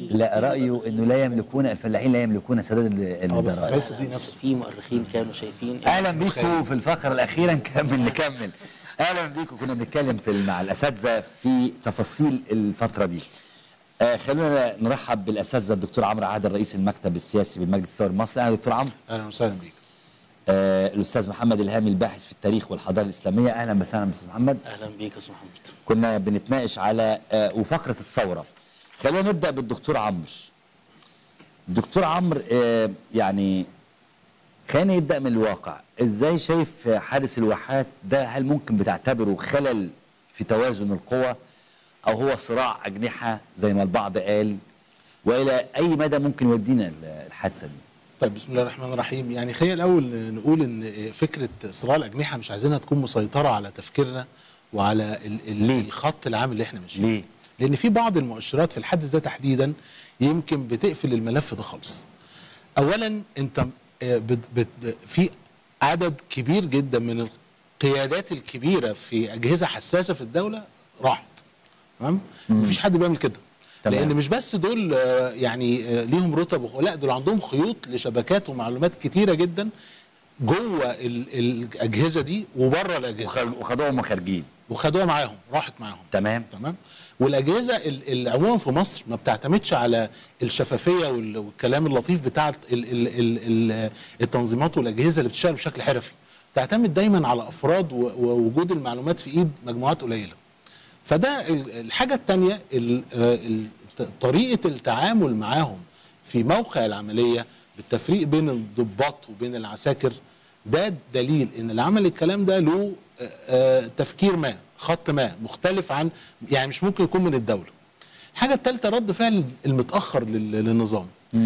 لا رايه انه لا يملكون الفلاحين لا يملكون سداد ال- اه بس الضرائب اسماعيل صديق بس نفسه في مؤرخين كانوا شايفين إن- اهلا بيكم في الفقره الاخيره نكمل نكمل اهلا بيكم كنا بنتكلم في مع الاساتذه في تفاصيل الفتره دي آه خلونا نرحب بالاساتذه الدكتور عمرو عادل رئيس المكتب السياسي بالمجلس الثوري المصري اهلا دكتور عمرو اهلا وسهلا بيك آه الاستاذ محمد الهامي الباحث في التاريخ والحضاره الاسلاميه اهلا وسهلا باستاذ محمد اهلا بيك يا استاذ محمد كنا بنتناقش على آه وفقره الثوره خلونا نبدا بالدكتور عمرو دكتور عمرو آه يعني خلينا نبدا من الواقع ازاي شايف حادث الواحات ده هل ممكن بتعتبره خلل في توازن القوى او هو صراع اجنحه زي ما البعض قال والى اي مدى ممكن يودينا الحادثه دي طيب بسم الله الرحمن الرحيم يعني خلينا الاول نقول ان فكره صراع الاجنحه مش عايزينها تكون مسيطره على تفكيرنا وعلى ال- ال- ليه؟ الخط العام اللي احنا ماشيين ليه؟ لان في بعض المؤشرات في الحادث ده تحديدا يمكن بتقفل الملف ده خالص اولا انت آه، بت بت في عدد كبير جدا من القيادات الكبيره في اجهزه حساسه في الدوله راحت تمام مفيش حد بيعمل كده تمام. لان مش بس دول آه، يعني آه، ليهم رتب وخ- لا دول عندهم خيوط لشبكات ومعلومات كتيره جدا جوه ال- الاجهزه دي وبره الاجهزه وخ- وخدوهم خارجين وخدوها معاهم راحت معاهم تمام تمام والاجهزه ال- ال- عموما في مصر ما بتعتمدش على الشفافيه وال- والكلام اللطيف بتاع ال- ال- ال- ال- التنظيمات والاجهزه اللي بتشتغل بشكل حرفي بتعتمد دايما على افراد و- ووجود المعلومات في ايد مجموعات قليله فده ال- الحاجه الثانيه طريقه التعامل معاهم في موقع العمليه بالتفريق بين الضباط وبين العساكر ده دليل ان العمل الكلام ده له آه، آه، تفكير ما خط ما مختلف عن يعني مش ممكن يكون من الدوله الحاجه الثالثه رد فعل المتاخر لل- للنظام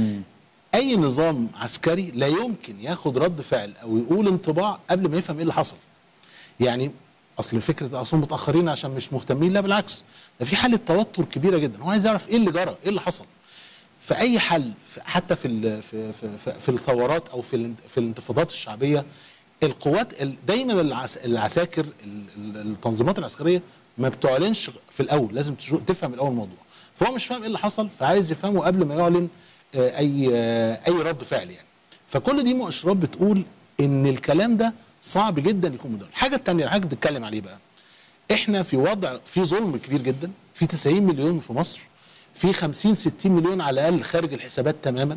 اي نظام عسكري لا يمكن ياخد رد فعل او يقول انطباع قبل ما يفهم ايه اللي حصل يعني اصل فكره اصل متاخرين عشان مش مهتمين لا بالعكس ده في حاله توتر كبيره جدا هو عايز يعرف ايه اللي جرى ايه اللي حصل في اي حل في- حتى في ال- في في, في, في الثورات او في الان- في الانتفاضات الشعبيه القوات ال- دايما العس العساكر ال- ال- التنظيمات العسكريه ما بتعلنش في الاول لازم تشو- تفهم الاول الموضوع فهو مش فاهم ايه اللي حصل فعايز يفهمه قبل ما يعلن آه، اي آه، اي رد فعل يعني فكل دي مؤشرات بتقول ان الكلام ده صعب جدا يكون مدرب الحاجه الثانيه الحاجه بتتكلم عليه بقى احنا في وضع في ظلم كبير جدا في 90 مليون في مصر في 50 60 مليون على الاقل خارج الحسابات تماما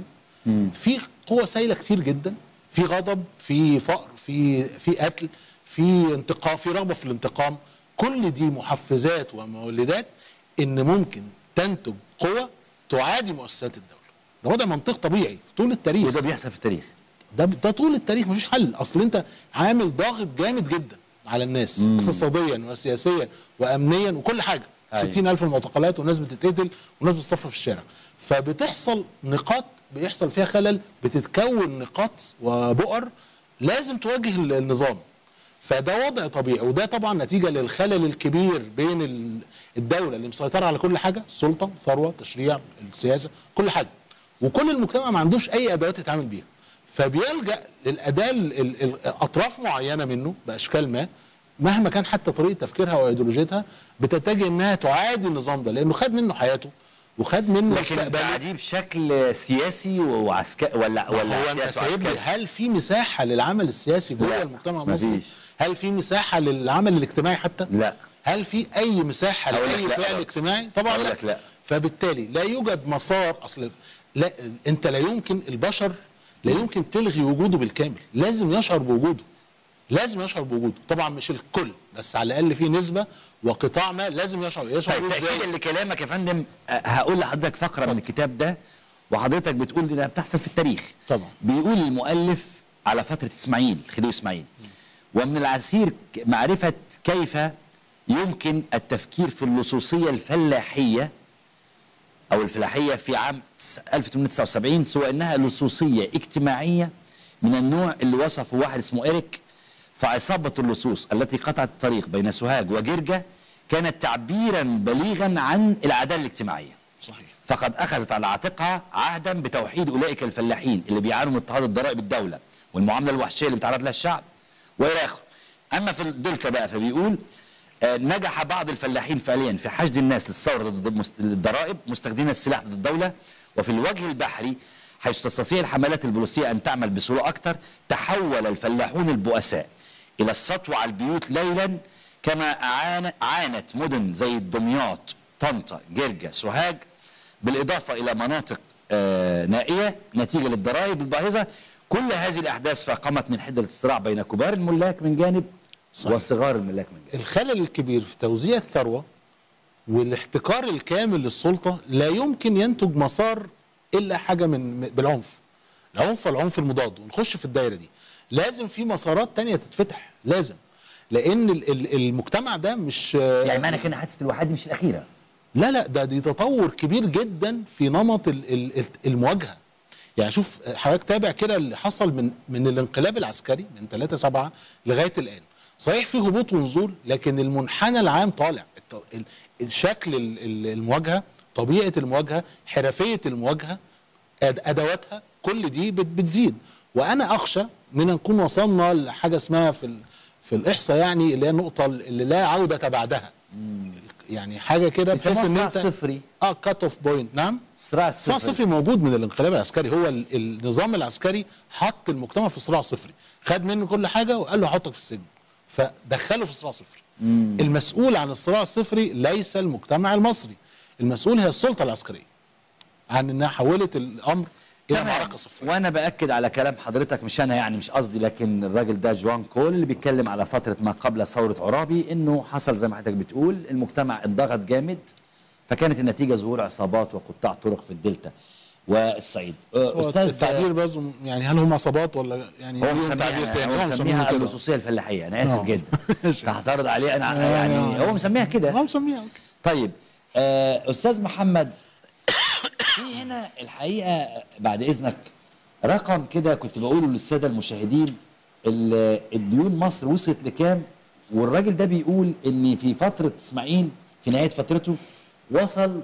في قوة سايلة كتير جدا في غضب في فقر في في قتل في انتقام في رغبة في الانتقام كل دي محفزات ومولدات ان ممكن تنتج قوة تعادي مؤسسات الدولة ده وضع منطق طبيعي في طول التاريخ وده بيحصل في التاريخ ده ده طول التاريخ مفيش حل اصل انت عامل ضاغط جامد جدا على الناس اقتصاديا وسياسيا وامنيا وكل حاجه أيوة. 60 الف معتقلات وناس بتتقتل وناس بتصفى في الشارع فبتحصل نقاط بيحصل فيها خلل بتتكون نقاط وبؤر لازم تواجه ال- النظام فده وضع طبيعي وده طبعا نتيجه للخلل الكبير بين ال- الدوله اللي مسيطره على كل حاجه السلطه ثروه تشريع السياسه كل حاجه وكل المجتمع ما عندوش اي ادوات يتعامل بيها فبيلجا للاداه ال- ال- ال- اطراف معينه منه باشكال ما مهما كان حتى طريقه تفكيرها وايديولوجيتها بتتجه انها تعادي النظام ده لانه خد منه حياته وخد منه لكن مستقبله تعديه بشكل سياسي وعسكري ولا ولا هو انت سياسي سايب لي وعسكري؟ هل في مساحه للعمل السياسي جوه لا، المجتمع المصري؟ مفيش. هل في مساحه للعمل الاجتماعي حتى؟ لا. هل في اي مساحه أقول لك لاي لا فعل برضه. اجتماعي؟ طبعا أقول لا. لك لا. فبالتالي لا يوجد مسار اصل لا انت لا يمكن البشر لا يمكن تلغي وجوده بالكامل، لازم يشعر بوجوده. لازم يشعر بوجوده، طبعا مش الكل بس على الاقل في نسبه وقطاع ما لازم يشعر يشعر طيب بيه ازاي؟ تاكيدا لكلامك يا فندم أه، هقول لحضرتك فقره من الكتاب ده وحضرتك بتقول انها بتحصل في التاريخ طبعا. بيقول المؤلف على فتره اسماعيل خديوي اسماعيل ومن العسير ك- معرفه كيف يمكن التفكير في اللصوصيه الفلاحيه او الفلاحيه في عام تس- 1879 سوى انها لصوصيه اجتماعيه من النوع اللي وصفه واحد اسمه إيريك فعصابه اللصوص التي قطعت الطريق بين سوهاج وجرجه كانت تعبيرا بليغا عن العداله الاجتماعيه صحيح فقد اخذت على عاتقها عهدا بتوحيد اولئك الفلاحين اللي بيعانوا من اضطهاد الضرائب الدوله والمعامله الوحشيه اللي بيتعرض لها الشعب والى اخره. اما في الدلتا بقى فبيقول آه، نجح بعض الفلاحين فعليا في حشد الناس للثوره ضد مست- الضرائب مستخدمين السلاح ضد الدوله وفي الوجه البحري حيث تستطيع الحملات البوليسية أن تعمل بسهولة أكثر تحول الفلاحون البؤساء إلى السطو على البيوت ليلا كما عان- عانت مدن زي دمياط طنطا جرجا سوهاج بالإضافة إلى مناطق آه، نائية نتيجة للضرائب الباهظة كل هذه الأحداث فقامت من حدة الصراع بين كبار الملاك من جانب صحيح. وصغار الملاك من جانب الخلل الكبير في توزيع الثروة والاحتكار الكامل للسلطة لا يمكن ينتج مسار إلا حاجة من من- بالعنف العنف والعنف المضاد ونخش في الدايرة دي لازم في مسارات تانية تتفتح لازم لأن ال- ال- المجتمع ده مش يعني معنى كده حادثة الوحيد مش الأخيرة لا لا ده دي تطور كبير جدا في نمط ال- ال- ال- المواجهه يعني شوف حضرتك تابع كده اللي حصل من من الانقلاب العسكري من 3 7 لغايه الان صحيح في هبوط ونزول لكن المنحنى العام طالع الت- ال- الشكل ال- ال- المواجهه طبيعه المواجهه حرفيه المواجهه أد- ادواتها كل دي بت- بتزيد وانا اخشى من نكون وصلنا لحاجه اسمها في ال- في الاحصاء يعني اللي هي النقطه اللي لا عوده بعدها يعني حاجه كده بحيث بيسموها ان صراع انت صفري. اه كات اوف بوينت نعم صراع صراع صفري. صفري موجود من الانقلاب العسكري هو ال- النظام العسكري حط المجتمع في صراع صفري خد منه كل حاجه وقال له هحطك في السجن فدخله في صراع صفري المسؤول عن الصراع الصفري ليس المجتمع المصري المسؤول هي السلطه العسكريه عن انها حولت الامر الى تمام. معركه صفريه وانا باكد على كلام حضرتك مش انا يعني مش قصدي لكن الراجل ده جوان كول اللي بيتكلم على فتره ما قبل ثوره عرابي انه حصل زي ما حضرتك بتقول المجتمع اتضغط جامد فكانت النتيجه ظهور عصابات وقطاع طرق في الدلتا والصعيد هو أه، استاذ التعبير بس يعني هل هم عصابات ولا يعني هو ليهم تعبير مسميها تاني هو هم مسمينها مسميها كده اللصوصيه الفلاحيه انا اسف آه. جدا ماشي. هعترض عليه انا آه، يعني آه. هو مسميها كده هم مسميها أوكي. طيب آه استاذ محمد في هنا الحقيقه بعد اذنك رقم كده كنت بقوله للساده المشاهدين ال- الديون مصر وصلت لكام والراجل ده بيقول ان في فتره اسماعيل في نهايه فترته وصل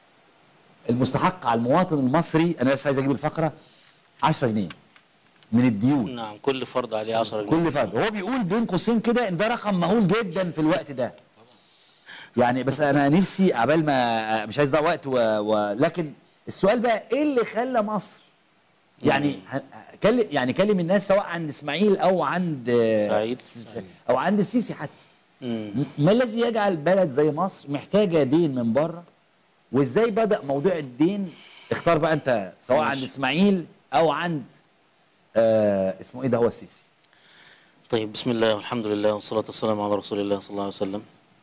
المستحق على المواطن المصري انا بس عايز اجيب الفقره 10 جنيه من الديون نعم كل فرد عليه 10 جنيه كل فرد هو بيقول بين قوسين كده ان ده رقم مهول جدا في الوقت ده يعني بس انا نفسي عبال ما مش عايز ده وقت و... و... لكن السؤال بقى ايه اللي خلى مصر يعني ه- كلم يعني كلم الناس سواء عند اسماعيل او عند سعيد. س- او عند السيسي حتى مم. م- ما الذي يجعل بلد زي مصر محتاجه دين من بره وازاي بدا موضوع الدين اختار بقى انت سواء ماشي. عند اسماعيل او عند آه اسمه ايه ده هو السيسي طيب بسم الله والحمد لله والصلاة والسلام على رسول الله صلى الله عليه وسلم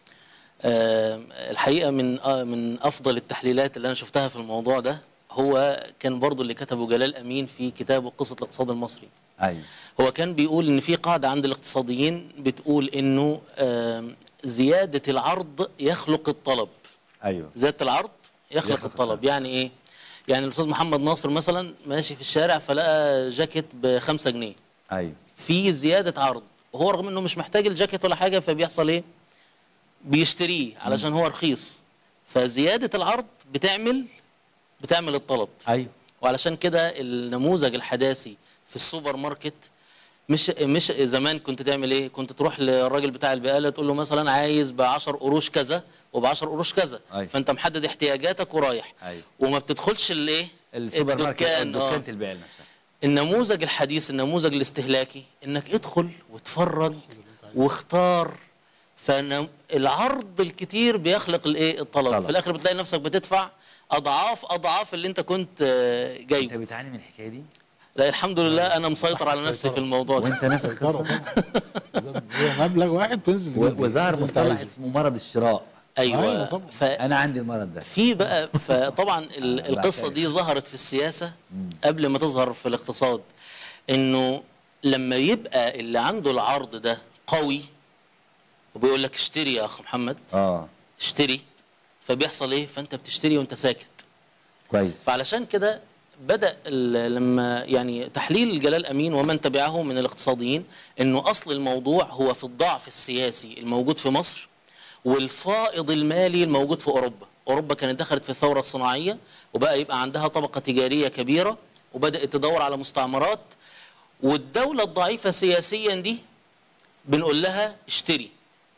آم، الحقيقة من آه، من أفضل التحليلات اللي أنا شفتها في الموضوع ده هو كان برضو اللي كتبه جلال أمين في كتابه قصة الاقتصاد المصري ايوه هو كان بيقول ان في قاعده عند الاقتصاديين بتقول انه آم، زياده العرض يخلق الطلب ايوه زياده العرض يخلق, يخلق الطلب يعني ايه يعني الاستاذ محمد ناصر مثلا ماشي في الشارع فلقى جاكيت بخمسة جنيه ايوه في زياده عرض وهو رغم انه مش محتاج الجاكيت ولا حاجه فبيحصل ايه بيشتريه علشان هو رخيص فزياده العرض بتعمل بتعمل الطلب ايوه وعلشان كده النموذج الحداثي في السوبر ماركت مش مش زمان كنت تعمل ايه؟ كنت تروح للراجل بتاع البقاله تقول له مثلا عايز ب 10 قروش كذا وب 10 قروش كذا أيوة. فانت محدد احتياجاتك ورايح أيوة. وما بتدخلش الايه؟ السوبر ماركت أو الدكان آه. دكانة البيع نفسها النموذج الحديث النموذج الاستهلاكي انك ادخل واتفرج واختار فالعرض الكتير بيخلق الايه الطلب طلب. في الاخر بتلاقي نفسك بتدفع اضعاف اضعاف اللي انت كنت آه، انت جايبه بتعاني من الحكايه دي لا الحمد لله انا مسيطر على نفسي في الموضوع ده وانت نفس القصه هو مبلغ واحد تنزل و- تجيب وظهر اللي أنت مصطلح عايزه. اسمه مرض الشراء أيوة ايوه طبعا. ففي انا عندي المرض ده بقى فطبعا ال- القصه بعترف. دي ظهرت في السياسه قبل ما تظهر في الاقتصاد انه لما يبقى اللي عنده العرض ده قوي وبيقول لك اشتري يا اخ محمد اه اشتري فبيحصل ايه فانت بتشتري وانت ساكت كويس فعلشان كده بدا ال- لما يعني تحليل جلال امين ومن تبعه من الاقتصاديين انه اصل الموضوع هو في الضعف السياسي الموجود في مصر والفائض المالي الموجود في اوروبا اوروبا كانت دخلت في الثوره الصناعيه وبقى يبقى عندها طبقه تجاريه كبيره وبدات تدور على مستعمرات والدوله الضعيفه سياسيا دي بنقول لها اشتري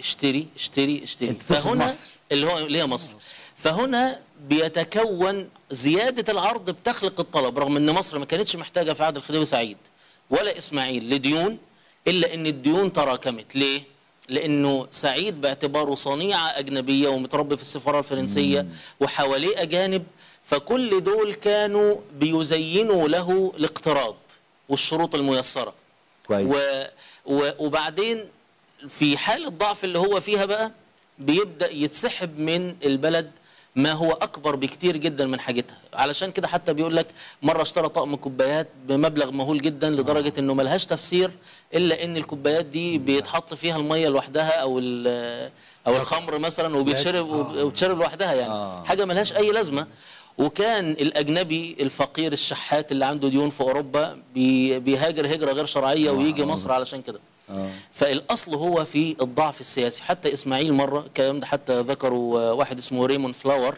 اشتري اشتري اشتري أنت تقصد فهنا مصر. اللي هو اللي هي مصر فهنا بيتكون زياده العرض بتخلق الطلب رغم ان مصر ما كانتش محتاجه في عهد الخديوي سعيد ولا اسماعيل لديون الا ان الديون تراكمت ليه لانه سعيد باعتباره صنيعه اجنبيه ومتربي في السفاره الفرنسيه وحواليه اجانب فكل دول كانوا بيزينوا له الاقتراض والشروط الميسره كويس و و وبعدين في حالة ضعف اللي هو فيها بقى بيبدأ يتسحب من البلد ما هو أكبر بكتير جدا من حاجتها علشان كده حتى بيقول لك مرة اشترى طقم كوبايات بمبلغ مهول جدا لدرجة إنه ملهاش تفسير إلا إن الكوبايات دي بيتحط فيها المية لوحدها أو ال- أو الخمر مثلا وبيتشرب وبتشرب لوحدها يعني آه. حاجة ملهاش أي لازمة وكان الأجنبي الفقير الشحات اللي عنده ديون في أوروبا بي- بيهاجر هجرة غير شرعية ويجي مصر علشان كده آه. فالاصل هو في الضعف السياسي حتى اسماعيل مره الكلام ده حتى ذكروا آه، واحد اسمه ريمون فلاور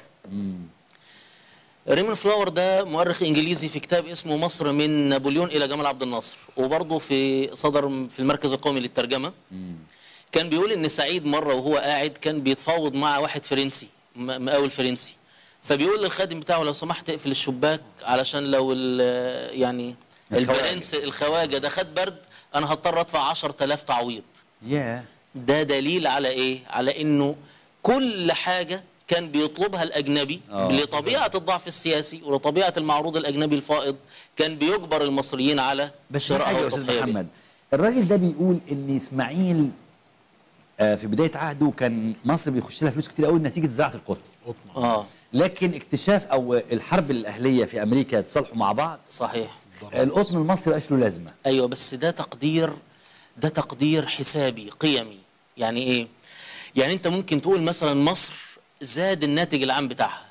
ريمون فلاور ده مؤرخ انجليزي في كتاب اسمه مصر من نابليون الى جمال عبد الناصر وبرضه في صدر في المركز القومي للترجمه كان بيقول ان سعيد مره وهو قاعد كان بيتفاوض مع واحد فرنسي م- مقاول فرنسي فبيقول للخادم بتاعه لو سمحت اقفل الشباك علشان لو ال- يعني الخواجة. البرنس الخواجه ده خد برد انا هضطر ادفع 10000 تعويض يا ده دليل على ايه على انه كل حاجه كان بيطلبها الاجنبي آه. لطبيعه الضعف السياسي ولطبيعه المعروض الاجنبي الفائض كان بيجبر المصريين على بس في شرائها حاجه يا استاذ والتضحية بيه. محمد الراجل ده بيقول ان اسماعيل آه، في بدايه عهده كان مصر بيخش لها فلوس كتير قوي نتيجه زراعه القطن قطن اه لكن اكتشاف او الحرب الاهليه في امريكا تصالحوا مع بعض صحيح القطن المصري مبقاش له لازمه ايوه بس ده تقدير ده تقدير حسابي قيمي يعني ايه يعني انت ممكن تقول مثلا مصر زاد الناتج العام بتاعها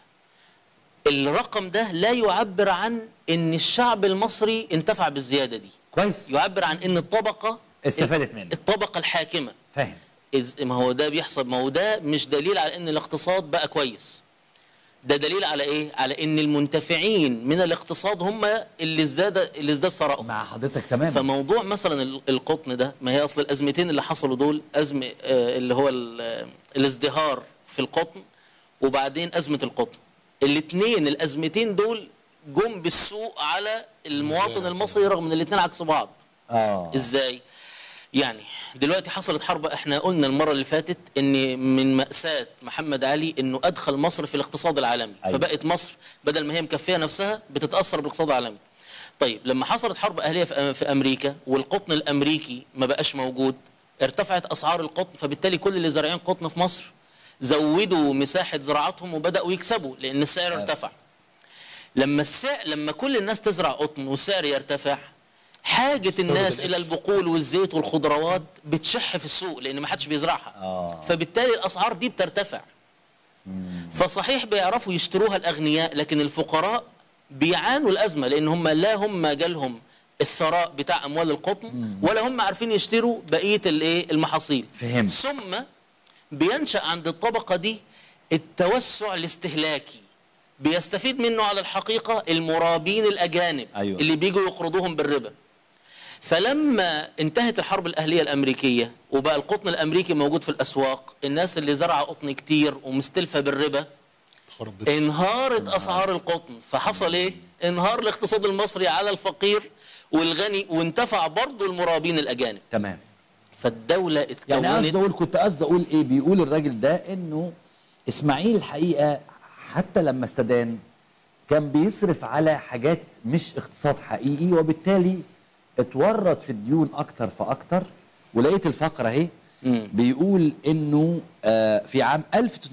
الرقم ده لا يعبر عن ان الشعب المصري انتفع بالزياده دي كويس يعبر عن ان الطبقه استفادت منه. الطبقه الحاكمه فاهم إز ما هو ده بيحصل ما هو ده مش دليل على ان الاقتصاد بقى كويس ده دليل على ايه على ان المنتفعين من الاقتصاد هم اللي ازداد اللي ازداد ثراءهم مع حضرتك تماما فموضوع مثلا ال- القطن ده ما هي اصل الازمتين اللي حصلوا دول ازمه آه، اللي هو ال- آه، الازدهار في القطن وبعدين ازمه القطن الاثنين الازمتين دول جم بالسوء على المواطن المصري رغم ان الاثنين عكس بعض اه ازاي يعني دلوقتي حصلت حرب احنا قلنا المره اللي فاتت ان من ماساه محمد علي انه ادخل مصر في الاقتصاد العالمي أيوة. فبقت مصر بدل ما هي مكفيه نفسها بتتاثر بالاقتصاد العالمي طيب لما حصلت حرب اهليه في أم- في امريكا والقطن الامريكي ما بقاش موجود ارتفعت اسعار القطن فبالتالي كل اللي زارعين قطن في مصر زودوا مساحه زراعتهم وبداوا يكسبوا لان السعر ارتفع لما السعر لما كل الناس تزرع قطن والسعر يرتفع حاجة الناس الأكل. إلى البقول والزيت والخضروات بتشح في السوق لأن ما حدش بيزرعها آه. فبالتالي الأسعار دي بترتفع فصحيح بيعرفوا يشتروها الأغنياء لكن الفقراء بيعانوا الأزمة لأن هم لا هم جالهم الثراء بتاع أموال القطن ولا هم عارفين يشتروا بقية الإيه المحاصيل فهمت. ثم بينشأ عند الطبقة دي التوسع الاستهلاكي بيستفيد منه على الحقيقة المرابين الأجانب أيوة. اللي بيجوا يقرضوهم بالربا فلما انتهت الحرب الأهلية الأمريكية وبقى القطن الأمريكي موجود في الأسواق الناس اللي زرع قطن كتير ومستلفة بالربا تخرب بيت. انهارت أسعار القطن فحصل إيه؟ انهار الاقتصاد المصري على الفقير والغني وانتفع برضه المرابين الأجانب تمام فالدولة اتكونت يعني قصدي اقول كنت قصدي اقول ايه بيقول الراجل ده انه اسماعيل الحقيقه حتى لما استدان كان بيصرف على حاجات مش اقتصاد حقيقي وبالتالي اتورط في الديون اكتر فاكتر ولقيت الفقره اهي بيقول انه آه، في عام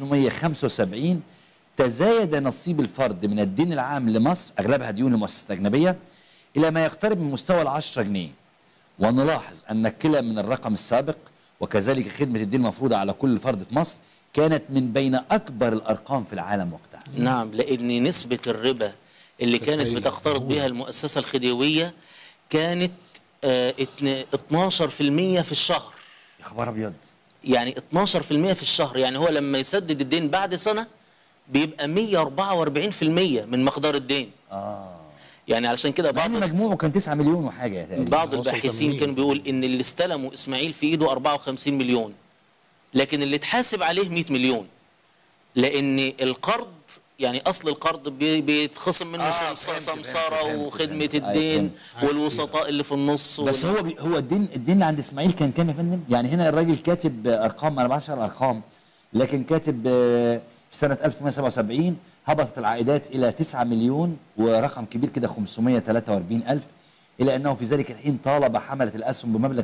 1875 تزايد نصيب الفرد من الدين العام لمصر اغلبها ديون لمؤسسات اجنبيه الى ما يقترب من مستوى العشرة جنيه ونلاحظ أن كلا من الرقم السابق وكذلك خدمة الدين المفروضة على كل فرد في مصر كانت من بين أكبر الأرقام في العالم وقتها نعم لأن نسبة الربا اللي كانت تخيل. بتقترض بها المؤسسة الخديوية كانت آه، اتن- 12% في الشهر يا خبر أبيض يعني 12% في الشهر يعني هو لما يسدد الدين بعد سنة بيبقى 144% من مقدار الدين آه يعني علشان كده مع بعض إن مجموعه كان 9 مليون وحاجة تقريبا بعض وصل الباحثين 80. كانوا بيقول ان اللي استلموا اسماعيل في ايده 54 مليون لكن اللي اتحاسب عليه 100 مليون لان القرض يعني اصل القرض بي- بيتخصم منه آه، سمس- فهمت، فهمت، سمساره فهمت، وخدمه فهمت. أيوة، الدين فهمت. والوسطاء اللي في النص بس وال- هو بي هو الدين الدين اللي عند اسماعيل كان كام يا فندم؟ يعني هنا الراجل كاتب ارقام انا ما بعرفش الارقام لكن كاتب آه، في سنه 1877 هبطت العائدات الى 9 مليون ورقم كبير كده 543 الف الا انه في ذلك الحين طالب حمله الاسهم بمبلغ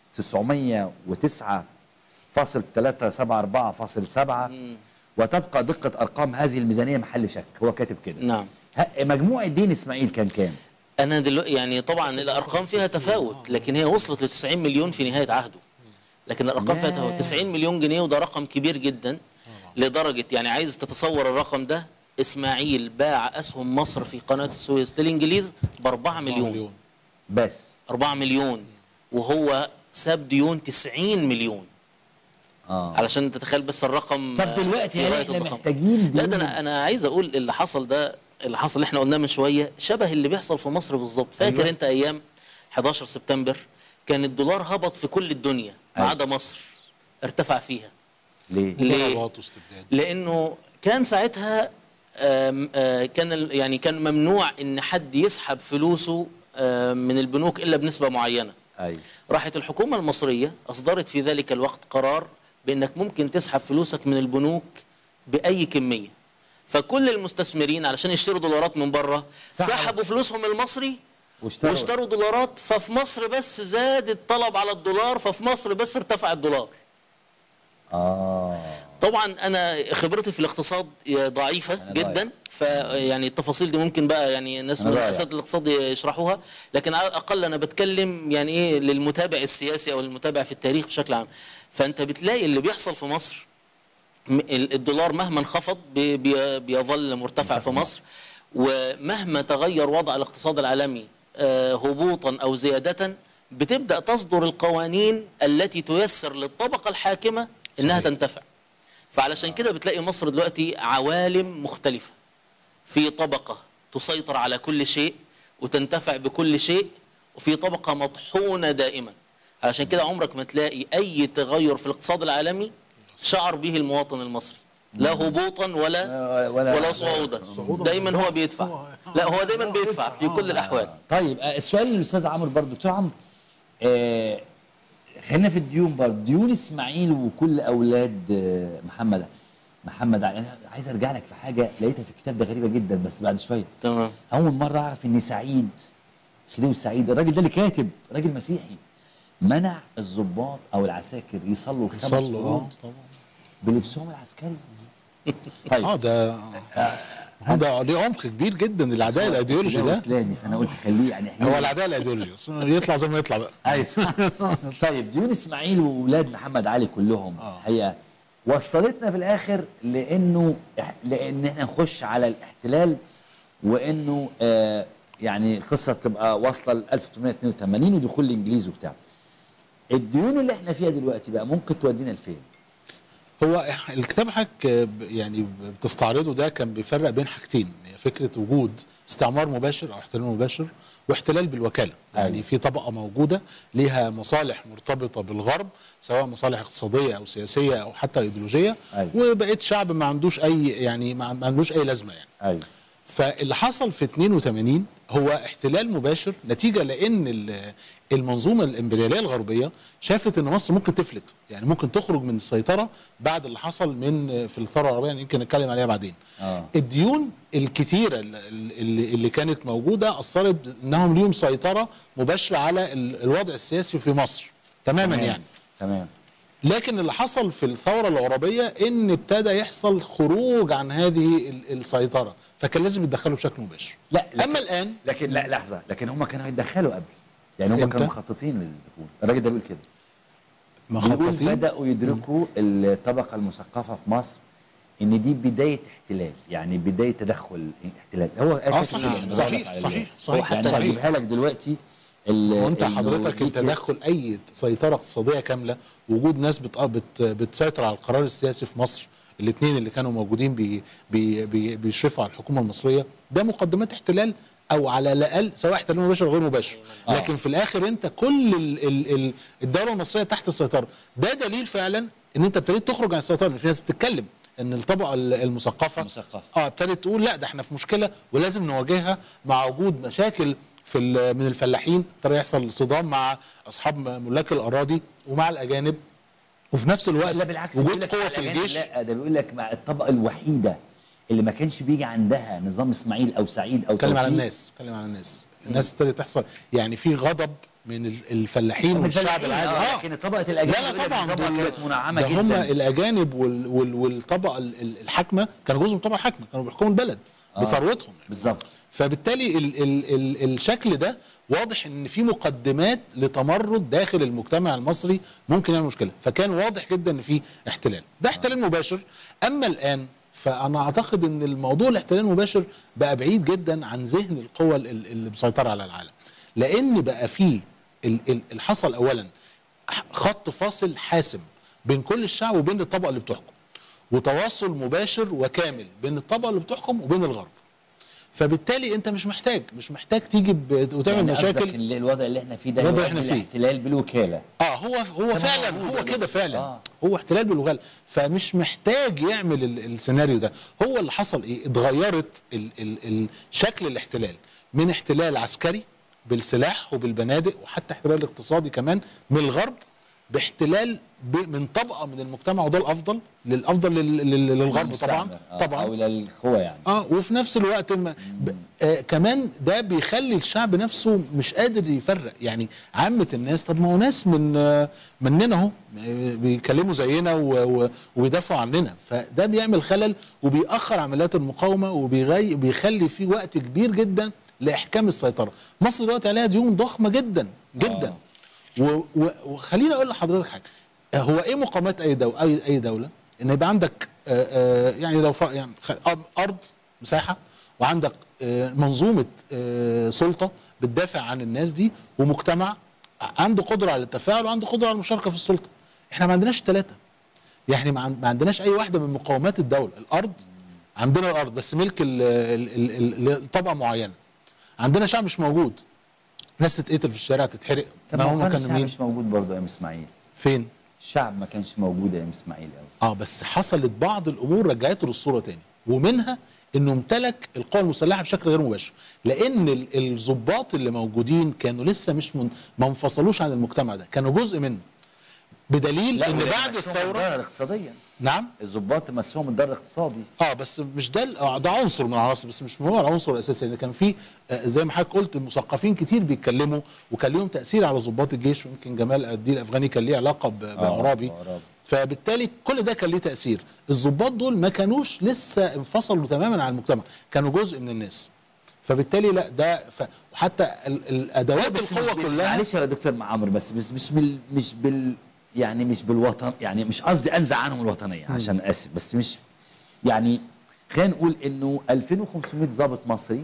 909.374.7 وتبقى دقه ارقام هذه الميزانيه محل شك هو كاتب كده نعم ه- مجموع الدين اسماعيل كان كام؟ انا دلوقتي يعني طبعا الارقام فيها تفاوت لكن هي وصلت ل 90 مليون في نهايه عهده لكن الارقام فيها تفاوت 90 مليون جنيه وده رقم كبير جدا لدرجه يعني عايز تتصور الرقم ده اسماعيل باع اسهم مصر في قناه السويس للانجليز ب 4 مليون بس 4 مليون وهو ساب ديون 90 مليون اه علشان تتخيل بس الرقم طب آه، دلوقتي في هل غاية احنا الضخامة. محتاجين لا ديون ده انا انا عايز اقول اللي حصل ده اللي حصل اللي احنا قلناه من شويه شبه اللي بيحصل في مصر بالظبط فاكر أيوة. انت ايام 11 سبتمبر كان الدولار هبط في كل الدنيا ما أيوة. عدا مصر ارتفع فيها ليه؟ ليه؟ ضربات واستبداد لانه كان ساعتها آم، آه، كان ال- يعني كان ممنوع ان حد يسحب فلوسه آم، من البنوك الا بنسبه معينه ايوه راحت الحكومة المصرية أصدرت في ذلك الوقت قرار بأنك ممكن تسحب فلوسك من البنوك بأي كمية فكل المستثمرين علشان يشتروا دولارات من بره سحبوا. سحبوا فلوسهم المصري واشتروا. واشتروا دولارات ففي مصر بس زاد الطلب على الدولار ففي مصر بس ارتفع الدولار اه طبعا انا خبرتي في الاقتصاد ضعيفه أنا جدا فيعني التفاصيل دي ممكن بقى يعني ناس أنا من ضايع. اساتذه الاقتصاد يشرحوها لكن على الاقل انا بتكلم يعني ايه للمتابع السياسي او المتابع في التاريخ بشكل عام فانت بتلاقي اللي بيحصل في مصر م- ال- الدولار مهما انخفض بي- بي- بيظل مرتفع في مصر ومهما تغير وضع الاقتصاد العالمي آه، هبوطا او زياده بتبدا تصدر القوانين التي تيسر للطبقه الحاكمه انها صحيح. تنتفع فعلشان كده بتلاقي مصر دلوقتي عوالم مختلفه في طبقه تسيطر على كل شيء وتنتفع بكل شيء وفي طبقه مطحونه دائما علشان كده عمرك ما تلاقي اي تغير في الاقتصاد العالمي شعر به المواطن المصري لا هبوطا ولا ولا- ولا, ولا- ولا صعودا دايما هو بيدفع لا هو دايما بيدفع في كل الاحوال طيب آه، السؤال للاستاذ عمرو برضو دكتور عمرو آه خلينا في الديون برضو ديون اسماعيل وكل اولاد آه محمد محمد علي انا عايز ارجع لك في حاجه لقيتها في الكتاب ده غريبه جدا بس بعد شويه تمام اول مره اعرف ان سعيد خديوي السعيد الراجل ده اللي كاتب راجل مسيحي منع الضباط او العساكر يصلوا الخمس يصلوا فروض اه طبعا بلبسهم العسكري طيب اه ده ده ليه عمق كبير جدا العداء الايديولوجي ده ده اسلامي فانا قلت خليه يعني احنا هو العداء الايديولوجي يطلع زي ما يطلع بقى ايوه طيب ديون اسماعيل واولاد محمد علي كلهم آه. الحقيقه وصلتنا في الاخر لانه إح- لان احنا نخش على الاحتلال وانه آه يعني القصه تبقى واصله ل 1882 ودخول الانجليز وبتاع الديون اللي احنا فيها دلوقتي بقى ممكن تودينا لفين؟ هو الكتاب حضرتك ب- يعني بتستعرضه ده كان بيفرق بين حاجتين هي فكره وجود استعمار مباشر او احتلال مباشر واحتلال بالوكاله يعني أيوة. في طبقه موجوده ليها مصالح مرتبطه بالغرب سواء مصالح اقتصاديه او سياسيه او حتى ايديولوجيه أيوة. وبقيت شعب ما عندوش اي يعني ما ما عندوش اي لازمه يعني ايوه فاللي حصل في 82 هو احتلال مباشر نتيجه لان ال- المنظومه الامبرياليه الغربيه شافت ان مصر ممكن تفلت يعني ممكن تخرج من السيطره بعد اللي حصل من في الثوره العربيه يعني يمكن نتكلم عليها بعدين اه الديون الكتيره اللي, اللي اللي كانت موجوده اثرت انهم ليهم سيطره مباشره على ال- الوضع السياسي في مصر تماما يعني تمام لكن اللي حصل في الثورة العربية ان ابتدى يحصل خروج عن هذه ال- السيطرة فكان لازم يتدخلوا بشكل مباشر لا لكن اما الان لكن لا لحظه لكن هم كانوا هيتدخلوا قبل يعني هم إمتى؟ كانوا مخططين للدخول الراجل ده بيقول كده بيقول مخططين بدأوا يدركوا الطبقة المثقفة في مصر ان دي بداية احتلال يعني بداية تدخل احتلال هو اه صحيح صحيح صحيح صحيح يعني صحيح هجيبها لك دلوقتي ال- وانت إنه حضرتك دي كده- التدخل اي سيطرة اقتصادية كاملة وجود ناس بت... بت... بتسيطر على القرار السياسي في مصر الاثنين اللي كانوا موجودين بي... بي... بي... بيشرفوا على الحكومة المصرية ده مقدمات احتلال او على الاقل سواء احتلال مباشر او غير مباشر آه. لكن في الاخر انت كل ال... ال... ال... الدولة المصرية تحت السيطرة ده دليل فعلا ان انت ابتديت تخرج عن السيطره لان في ناس بتتكلم ان الطبقه ال- المثقفه المثقفة. اه ابتدت تقول لا ده احنا في مشكله ولازم نواجهها مع وجود مشاكل في ال- من الفلاحين ابتدى يحصل صدام مع اصحاب م- ملاك الاراضي ومع الاجانب وفي نفس الوقت لا بالعكس بيقول وجود لك قوه في على الجيش لا ده بيقول لك مع الطبقه الوحيده اللي ما كانش بيجي عندها نظام اسماعيل او سعيد او اتكلم على توفيق. الناس اتكلم على الناس الناس ابتدت تحصل يعني في غضب من ال- الفلاحين من والشعب الفلاحين، العادي آه، لكن طبقه الاجانب لا بيقول لا لك طبعا الطبقه دول- كانت منعمه ده هم جدا الاجانب وال وال والطبقه ال- ال- الحاكمه كانوا جزء من الطبقه الحاكمه كانوا بيحكموا البلد آه. بثروتهم بالظبط فبالتالي ال ال ال الشكل ده واضح ان في مقدمات لتمرد داخل المجتمع المصري ممكن يعمل مشكله فكان واضح جدا ان في احتلال ده احتلال مباشر اما الان فانا اعتقد ان الموضوع الاحتلال المباشر بقى بعيد جدا عن ذهن القوى ال- ال- اللي مسيطره على العالم لان بقى فيه ال- ال- اللي حصل اولا خط فاصل حاسم بين كل الشعب وبين الطبقه اللي بتحكم وتواصل مباشر وكامل بين الطبقه اللي بتحكم وبين الغرب فبالتالي انت مش محتاج مش محتاج تيجي ب- وتعمل يعني مشاكل قصدك ال- الوضع اللي احنا فيه ده الوضع هو احنا فيه. الاحتلال بالوكاله اه هو هو طب فعلا موجود هو يعني. كده فعلا آه. هو احتلال بالوغال فمش محتاج يعمل ال- السيناريو ده هو اللي حصل ايه اتغيرت ال ال ال شكل الاحتلال من احتلال عسكري بالسلاح وبالبنادق وحتى احتلال اقتصادي كمان من الغرب باحتلال ب- من طبقه من المجتمع وده الافضل للافضل لل- لل- للغرب طبعا المستعمر. آه، طبعا او للخوه يعني اه وفي نفس الوقت ما ب... آه كمان ده بيخلي الشعب نفسه مش قادر يفرق يعني عامة الناس طب ما هو ناس من آه مننا اهو آه، بيتكلموا زينا و... و... وبيدافعوا عننا فده بيعمل خلل وبيأخر عمليات المقاومة وبيغي... وبيخلي في وقت كبير جدا لإحكام السيطرة مصر دلوقتي عليها ديون ضخمة جدا جدا آه. و... و... وخليني اقول لحضرتك حاجه آه، هو ايه مقامات اي دوله اي اي دوله ان يبقى عندك آه، آه، يعني لو فر... يعني خ- أر- ارض مساحه وعندك آه، منظومه آه، سلطه بتدافع عن الناس دي ومجتمع عنده قدره على التفاعل وعنده قدره على المشاركه في السلطه احنا ما عندناش ثلاثه يعني ما عن- ما عندناش اي واحده من مقومات الدوله الارض عندنا الارض بس ملك ال- ال- ال- ال- لطبقه معينه عندنا شعب مش موجود ناس تتقتل في الشارع تتحرق طب ما ما هم كان كانوا الشعب مين مش موجود برضه ايام اسماعيل فين الشعب ما كانش موجود ايام اسماعيل قوي اه بس حصلت بعض الامور رجعته للصوره تاني ومنها انه امتلك القوى المسلحه بشكل غير مباشر لان ال- الضباط اللي موجودين كانوا لسه مش من ما انفصلوش عن المجتمع ده كانوا جزء منه بدليل ان ولكن بعد مسوهم الثوره الضرر اقتصاديا نعم الضباط مسوهم الضرر الاقتصادي اه بس مش ده ال- آه، ده عنصر من العناصر بس مش هو العنصر الاساسي لان كان في آه، زي ما حضرتك قلت مثقفين كتير بيتكلموا وكان ليهم تاثير على ضباط الجيش ويمكن جمال الدين الافغاني كان ليه علاقه ب- بعرابي بعرابي. فبالتالي كل ده كان ليه تاثير الضباط دول ما كانوش لسه انفصلوا تماما عن المجتمع كانوا جزء من الناس فبالتالي لا ده ف... وحتى ال... الادوات بس مش القوه بال- كلها معلش يا دكتور عمرو بس مش مش بال مش بال يعني مش بالوطن يعني مش قصدي انزع عنهم الوطنيه عشان اسف بس مش يعني خلينا نقول انه 2500 ضابط مصري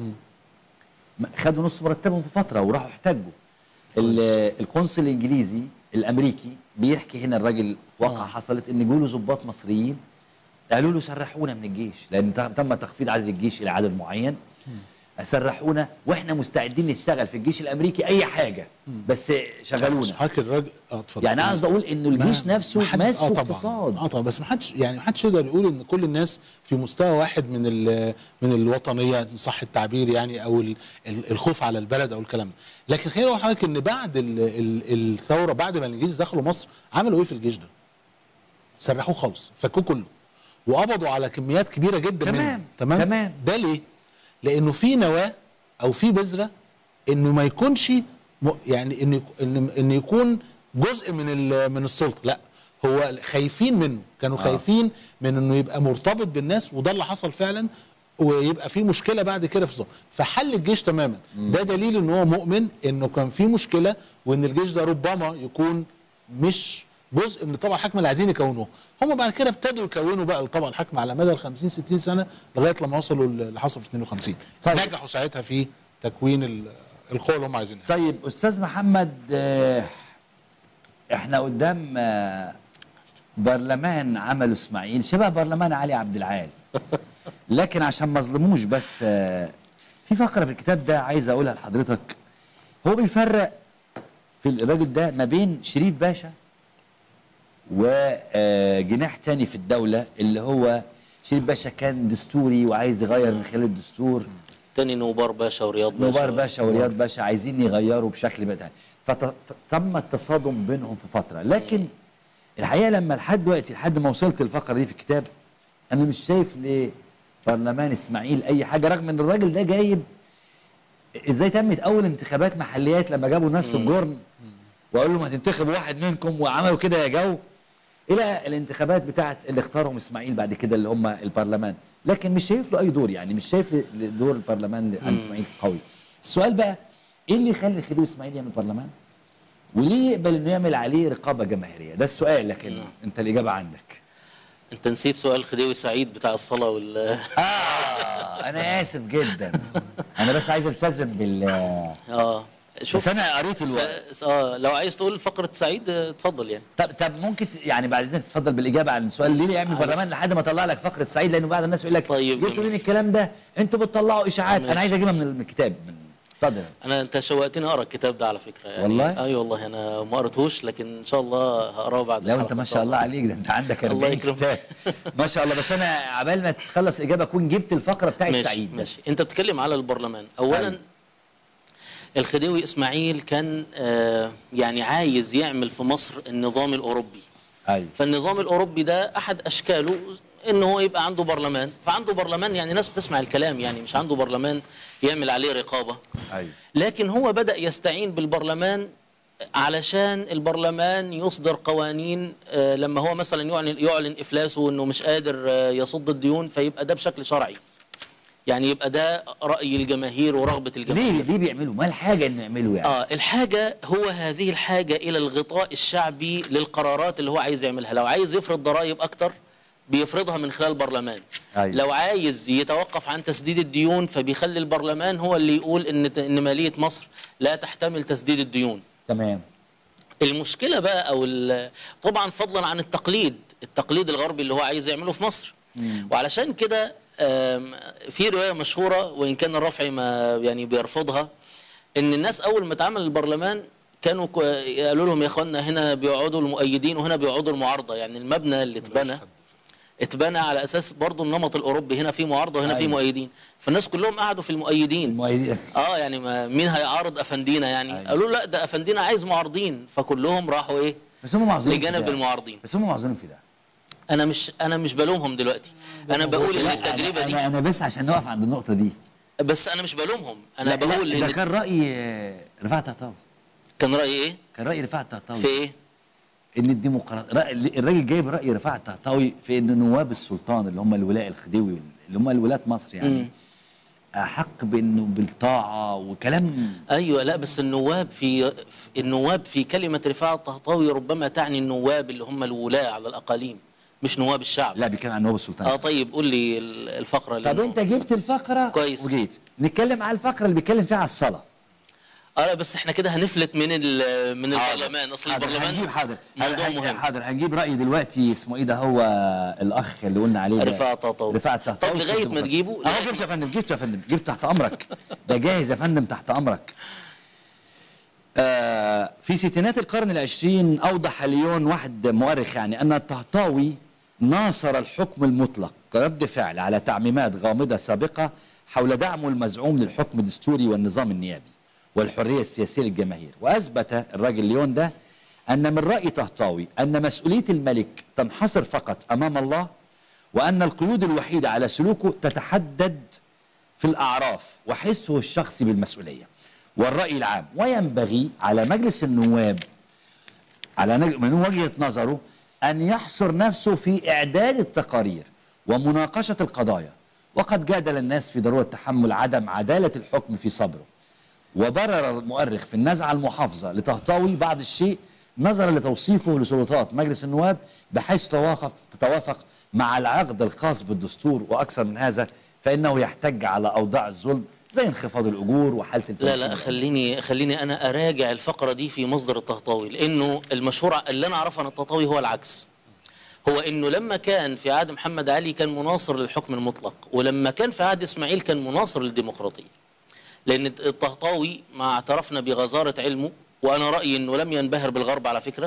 م- خدوا نص مرتبهم في فتره وراحوا احتجوا ال- القنصل الانجليزي الامريكي بيحكي هنا الراجل واقعه حصلت ان جوله ضباط مصريين قالوا له سرحونا من الجيش لان تم- تم تخفيض عدد الجيش الى عدد معين سرحونا واحنا مستعدين نشتغل في الجيش الامريكي اي حاجه بس بس شغلونا حضرتك الراجل اه اتفضل يعني انا قصدي اقول انه الجيش ما- نفسه ما حد- ماسه آه طبعاً. اقتصاد اه طبعا بس ما حدش يعني ما حدش يقدر يقول ان كل الناس في مستوى واحد من ال- من الوطنيه إن صح التعبير يعني او ال- ال- الخوف على البلد او الكلام ده لكن خليني اقول لحضرتك ان بعد ال- ال- الثوره بعد ما الانجليز دخلوا مصر عملوا ايه في الجيش ده؟ سرحوه خالص فكوه كله وقبضوا على كميات كبيره جدا تمام، منه تمام تمام. ده ليه؟ لانه في نواه او في بذره انه ما يكونش م- يعني ان يك- ان ان يكون جزء من ال- من السلطه لا هو خايفين منه كانوا آه. آه. خايفين من انه يبقى مرتبط بالناس وده اللي حصل فعلا ويبقى في مشكله بعد كده في السلطه فحل الجيش تماما ده دليل ان هو مؤمن انه كان في مشكله وان الجيش ده ربما يكون مش جزء من الطبقه الحاكمه اللي عايزين يكونوه هم بعد كده ابتدوا يكونوا بقى الطبقه الحاكمه على مدى ال 50 60 سنه لغايه لما وصلوا اللي حصل في 52 طيب. نجحوا ساعتها في تكوين ال- القوى اللي هم عايزينها طيب استاذ محمد آه، احنا قدام آه، برلمان عمله اسماعيل شبه برلمان علي عبد العال لكن عشان ما اظلموش بس آه، في فقره في الكتاب ده عايز اقولها لحضرتك هو بيفرق في الراجل ده ما بين شريف باشا وجناح تاني في الدولة اللي هو شريف باشا كان دستوري وعايز يغير من خلال الدستور تاني نوبار باشا ورياض باشا نوبار باشا ورياض باشا عايزين يغيروا بشكل بقى فتم التصادم بينهم في فترة لكن الحقيقة لما لحد دلوقتي لحد ما وصلت الفقرة دي في الكتاب أنا مش شايف لبرلمان إسماعيل أي حاجة رغم إن الراجل ده جايب ازاي تمت اول انتخابات محليات لما جابوا ناس في الجرن وقالوا لهم هتنتخبوا واحد منكم وعملوا كده يا جو الى الانتخابات بتاعت اللي اختارهم اسماعيل بعد كده اللي هم البرلمان لكن مش شايف له اي دور يعني مش شايف ل- دور البرلمان عن اسماعيل قوي السؤال بقى ايه اللي يخلي خديوي اسماعيل يعمل برلمان وليه يقبل انه يعمل عليه رقابه جماهيريه ده السؤال لكن انت الاجابه عندك انت نسيت سؤال خديوي سعيد بتاع الصلاه وال اه انا اسف جدا انا بس عايز التزم بال اه شوف بس انا قريت الو... س... اه لو عايز تقول فقره سعيد آه، اتفضل يعني طب طب ممكن ت- يعني بعد اذنك تتفضل بالاجابه عن السؤال ليه يعمل عايز- برلمان لحد ما اطلع لك فقره سعيد لانه بعض الناس يقول لك طيب، جبتوا منين ماشي. الكلام ده انتوا بتطلعوا اشاعات انا ماشي. عايز اجيبها من من الكتاب من اتفضل انا انت شوقتني اقرا الكتاب ده على فكره يعني والله؟ اي والله انا ما قريتهوش لكن ان شاء الله هقراه بعد لو انت الحلقة ما إن شاء الله عليك ده انت عندك 40 الله يكرمك. كتاب ما شاء الله بس انا عبال ما تخلص اجابه اكون جبت الفقره بتاعت ماشي سعيد بس. ماشي انت بتتكلم على البرلمان اولا أيوة. الخديوي اسماعيل كان آه يعني عايز يعمل في مصر النظام الاوروبي ايوه فالنظام الاوروبي ده احد اشكاله ان هو يبقى عنده برلمان فعنده برلمان يعني ناس بتسمع الكلام يعني مش عنده برلمان يعمل عليه رقابه ايوه لكن هو بدأ يستعين بالبرلمان علشان البرلمان يصدر قوانين آه، لما هو مثلا يعلن يعلن افلاسه انه مش قادر آه، يصد الديون فيبقى ده بشكل شرعي يعني يبقى ده رأي الجماهير ورغبة الجماهير ليه ليه بيعملوا ما الحاجه انه يعملوا يعني اه الحاجة هو هذه الحاجة إلى الغطاء الشعبي للقرارات اللي هو عايز يعملها لو عايز يفرض ضرائب أكتر بيفرضها من خلال البرلمان أيوة. لو عايز يتوقف عن تسديد الديون فبيخلي البرلمان هو اللي يقول إن إن مالية مصر لا تحتمل تسديد الديون تمام المشكلة بقى أو ال- طبعا فضلا عن التقليد التقليد الغربي اللي هو عايز يعمله في مصر وعلشان كده آم، في رواية مشهورة وإن كان الرافعي ما يعني بيرفضها إن الناس أول ما اتعمل البرلمان كانوا كو- قالوا لهم يا اخوانا هنا بيقعدوا المؤيدين وهنا بيقعدوا المعارضة يعني المبنى اللي اتبنى اتبنى على اساس برضه النمط الاوروبي هنا في معارضه وهنا في أيوة. مؤيدين فالناس كلهم قعدوا في المؤيدين المؤيدين اه يعني ما مين هيعارض افندينا يعني أيوة. قالوا لا ده افندينا عايز معارضين فكلهم راحوا ايه بس هم معذورين في لجانب ده. المعارضين بس هم معذورين في ده انا مش انا مش بلومهم دلوقتي انا بقول ان لا، التجربه أنا- دي انا انا بس عشان نقف عند النقطه دي بس انا مش بلومهم انا لا، بقول لا، ده ان كان راي آه، رفاعة طهطاوي كان رايي ايه كان راي رفاعة طهطاوي في ايه ان الديمقراطيه رأي- الراجل جايب راي رفاعة طهطاوي في ان نواب السلطان اللي هم الولاء الخديوي اللي هم الولاة مصر يعني مم. احق بانه بالطاعه وكلام ايوه لا بس النواب في في- النواب في كلمه رفاعه الطهطاوي ربما تعني النواب اللي هم الولاة على الاقاليم مش نواب الشعب لا بيتكلم عن نواب السلطان اه طيب قول لي ال- الفقره اللي طب انت جبت الفقره كويس. وجيت نتكلم على الفقره اللي بيتكلم فيها على الصلاه اه لا بس احنا كده هنفلت من ال- من حاضر. البرلمان اصل حاضر البرلمان هنجيب حاضر موضوع هن- مهم حاضر هنجيب راي دلوقتي اسمه ايه ده هو الاخ اللي قلنا عليه ده. رفاعة طهطاوي. رفاعة طهطاوي طب لغاية ما تجيبه، اهو لغاية جبته يا فندم جبته يا فندم جبته تحت امرك ده جاهز يا فندم تحت امرك آه في ستينات القرن العشرين اوضح ليون واحد مؤرخ يعني ان الطهطاوي ناصر الحكم المطلق كرد فعل على تعميمات غامضه سابقه حول دعمه المزعوم للحكم الدستوري والنظام النيابي والحريه السياسيه للجماهير واثبت الراجل ليون ده ان من راي طهطاوي ان مسؤوليه الملك تنحصر فقط امام الله وان القيود الوحيده على سلوكه تتحدد في الأعراف وحسه الشخصي بالمسؤولية والرأي العام وينبغي على مجلس النواب على نج- من وجهة نظره أن يحصر نفسه في إعداد التقارير ومناقشة القضايا وقد جادل الناس في ضرورة تحمل عدم عدالة الحكم في صبره وبرر المؤرخ في النزعة المحافظة لطهطاوي بعض الشيء نظرا لتوصيفه لسلطات مجلس النواب بحيث توافق تتوافق مع العقد الخاص بالدستور وأكثر من هذا فإنه يحتج على أوضاع الظلم زي انخفاض الأجور وحالة لا الفقر لا خليني خليني انا اراجع الفقره دي في مصدر الطهطاوي لانه المشهور اللي انا اعرفه عن الطهطاوي هو العكس هو انه لما كان في عهد محمد علي كان مناصر للحكم المطلق ولما كان في عهد اسماعيل كان مناصر للديمقراطيه لان الطهطاوي مع اعترفنا بغزاره علمه وانا رايي انه لم ينبهر بالغرب على فكره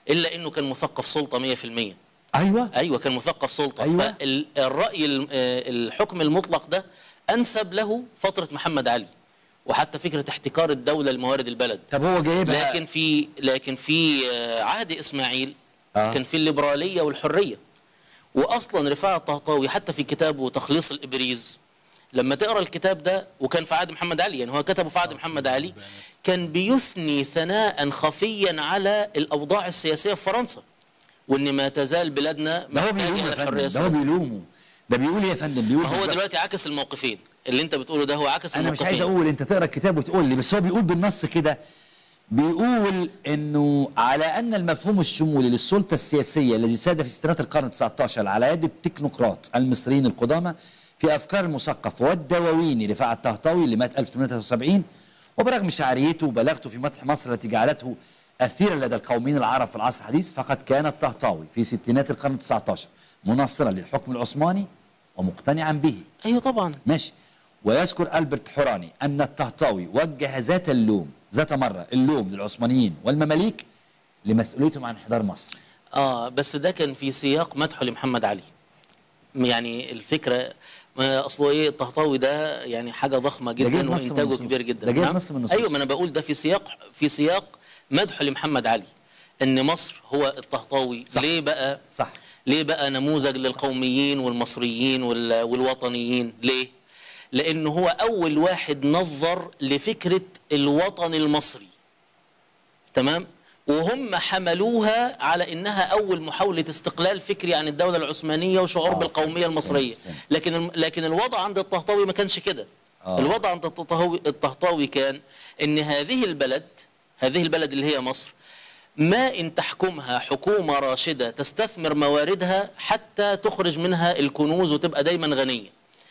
الا انه كان مثقف سلطه 100% ايوه ايوه كان مثقف سلطه أيوة. فالراي الم- آه، الحكم المطلق ده انسب له فتره محمد علي وحتى فكره احتكار الدوله لموارد البلد طب هو جايبها لكن في لكن في آه، عهد اسماعيل آه. كان في الليبراليه والحريه واصلا رفاعه الطهطاوي حتى في كتابه تخليص الابريز لما تقرا الكتاب ده وكان في عهد محمد علي يعني هو كتبه في عهد محمد علي كان بيثني ثناء خفيا على الاوضاع السياسيه في فرنسا وان ما تزال بلادنا ده هو محتاجه بيلومه الى يا الحريه فندم ده هو السياسيه بيلومه ده بيقول إيه يا فندم بيقول ما هو بالظبط- دلوقتي عكس الموقفين اللي انت بتقوله ده هو عكس انا مش الموقفين عايز اقول انت تقرا الكتاب وتقول لي بس هو بيقول بالنص كده بيقول انه على ان المفهوم الشمولي للسلطه السياسيه الذي ساد في ستينات القرن 19 على يد التكنوقراط المصريين القدامى في افكار المثقف والدواويني رفاعة الطهطاوي اللي مات 1873 وبرغم شعريته وبلاغته في مدح مصر التي جعلته اثيرا لدى القوميين العرب في العصر الحديث فقد كان الطهطاوي في ستينات القرن 19 مناصرا للحكم العثماني ومقتنعا به ايوه طبعا ماشي ويذكر ألبرت حوراني أن الطهطاوي وجه ذات اللوم ذات مرة اللوم للعثمانيين والمماليك لمسؤوليتهم عن انحدار مصر اه بس ده كان في سياق مدحه لمحمد علي يعني الفكره ما اصله ايه الطهطاوي ده يعني حاجه ضخمه جايب جدا نص من وانتاجه النصوص. كبير جدا ده جايب نعم؟ نص من النصوص. ايوه ما انا بقول ده في سياق في سياق مدحه لمحمد علي ان مصر هو الطهطاوي صح. ليه بقى صح ليه بقى نموذج للقوميين والمصريين وال- والوطنيين ليه لانه هو اول واحد نظر لفكره الوطن المصري تمام وهم حملوها على انها اول محاوله استقلال فكري عن الدوله العثمانيه وشعور آه، بالقوميه فهمت، المصريه فهمت، فهمت. لكن الم- لكن الوضع عند الطهطاوي ما كانش كده آه. الوضع عند الطهطاوي الطهطاوي كان ان هذه البلد هذه البلد اللي هي مصر ما ان تحكمها حكومه راشده تستثمر مواردها حتى تخرج منها الكنوز وتبقى دايما غنيه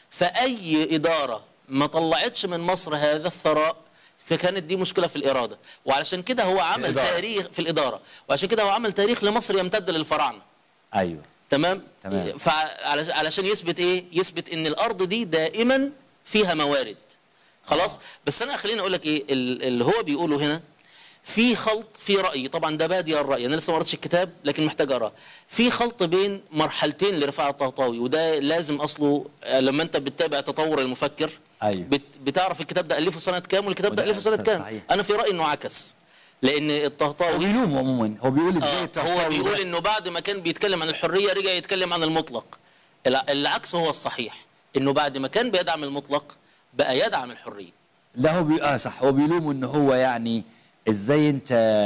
فاي اداره ما طلعتش من مصر هذا الثراء فكانت دي مشكله في الاراده وعلشان كده هو عمل الإدارة. تاريخ في الاداره وعشان كده هو عمل تاريخ لمصر يمتد للفراعنه أيوه تمام تمام. فعلشان يثبت ايه يثبت ان الارض دي دائما فيها موارد خلاص بس انا خليني اقول لك ايه ال- اللي هو بيقوله هنا في خلط في راي طبعا ده بادي الراي انا لسه ما قريتش الكتاب لكن محتاج اقراه في خلط بين مرحلتين لرفاعة الطهطاوي وده لازم اصله آه، لما انت بتتابع تطور المفكر أيوه. بت بتعرف الكتاب ده الفه سنه كام والكتاب ده وده الفه سنه صحيح. كام انا في رايي انه عكس لان هو الطهطاوي بيلومه عموما هو بيقول ازاي آه الطهطاوي هو بيقول ده- انه بعد ما كان بيتكلم عن الحريه رجع يتكلم عن المطلق الع- العكس هو الصحيح انه بعد ما كان بيدعم المطلق بقى يدعم الحريه لا هو بي... اه صح هو بيلومه ان هو يعني ازاي انت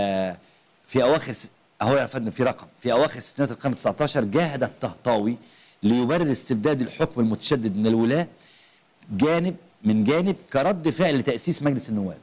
في اواخر س... اهو يا فندم في رقم في اواخر ستينات القرن 19 جاهد الطهطاوي ليبرر استبداد الحكم المتشدد من الولاة جانب من جانب كرد فعل لتاسيس مجلس النواب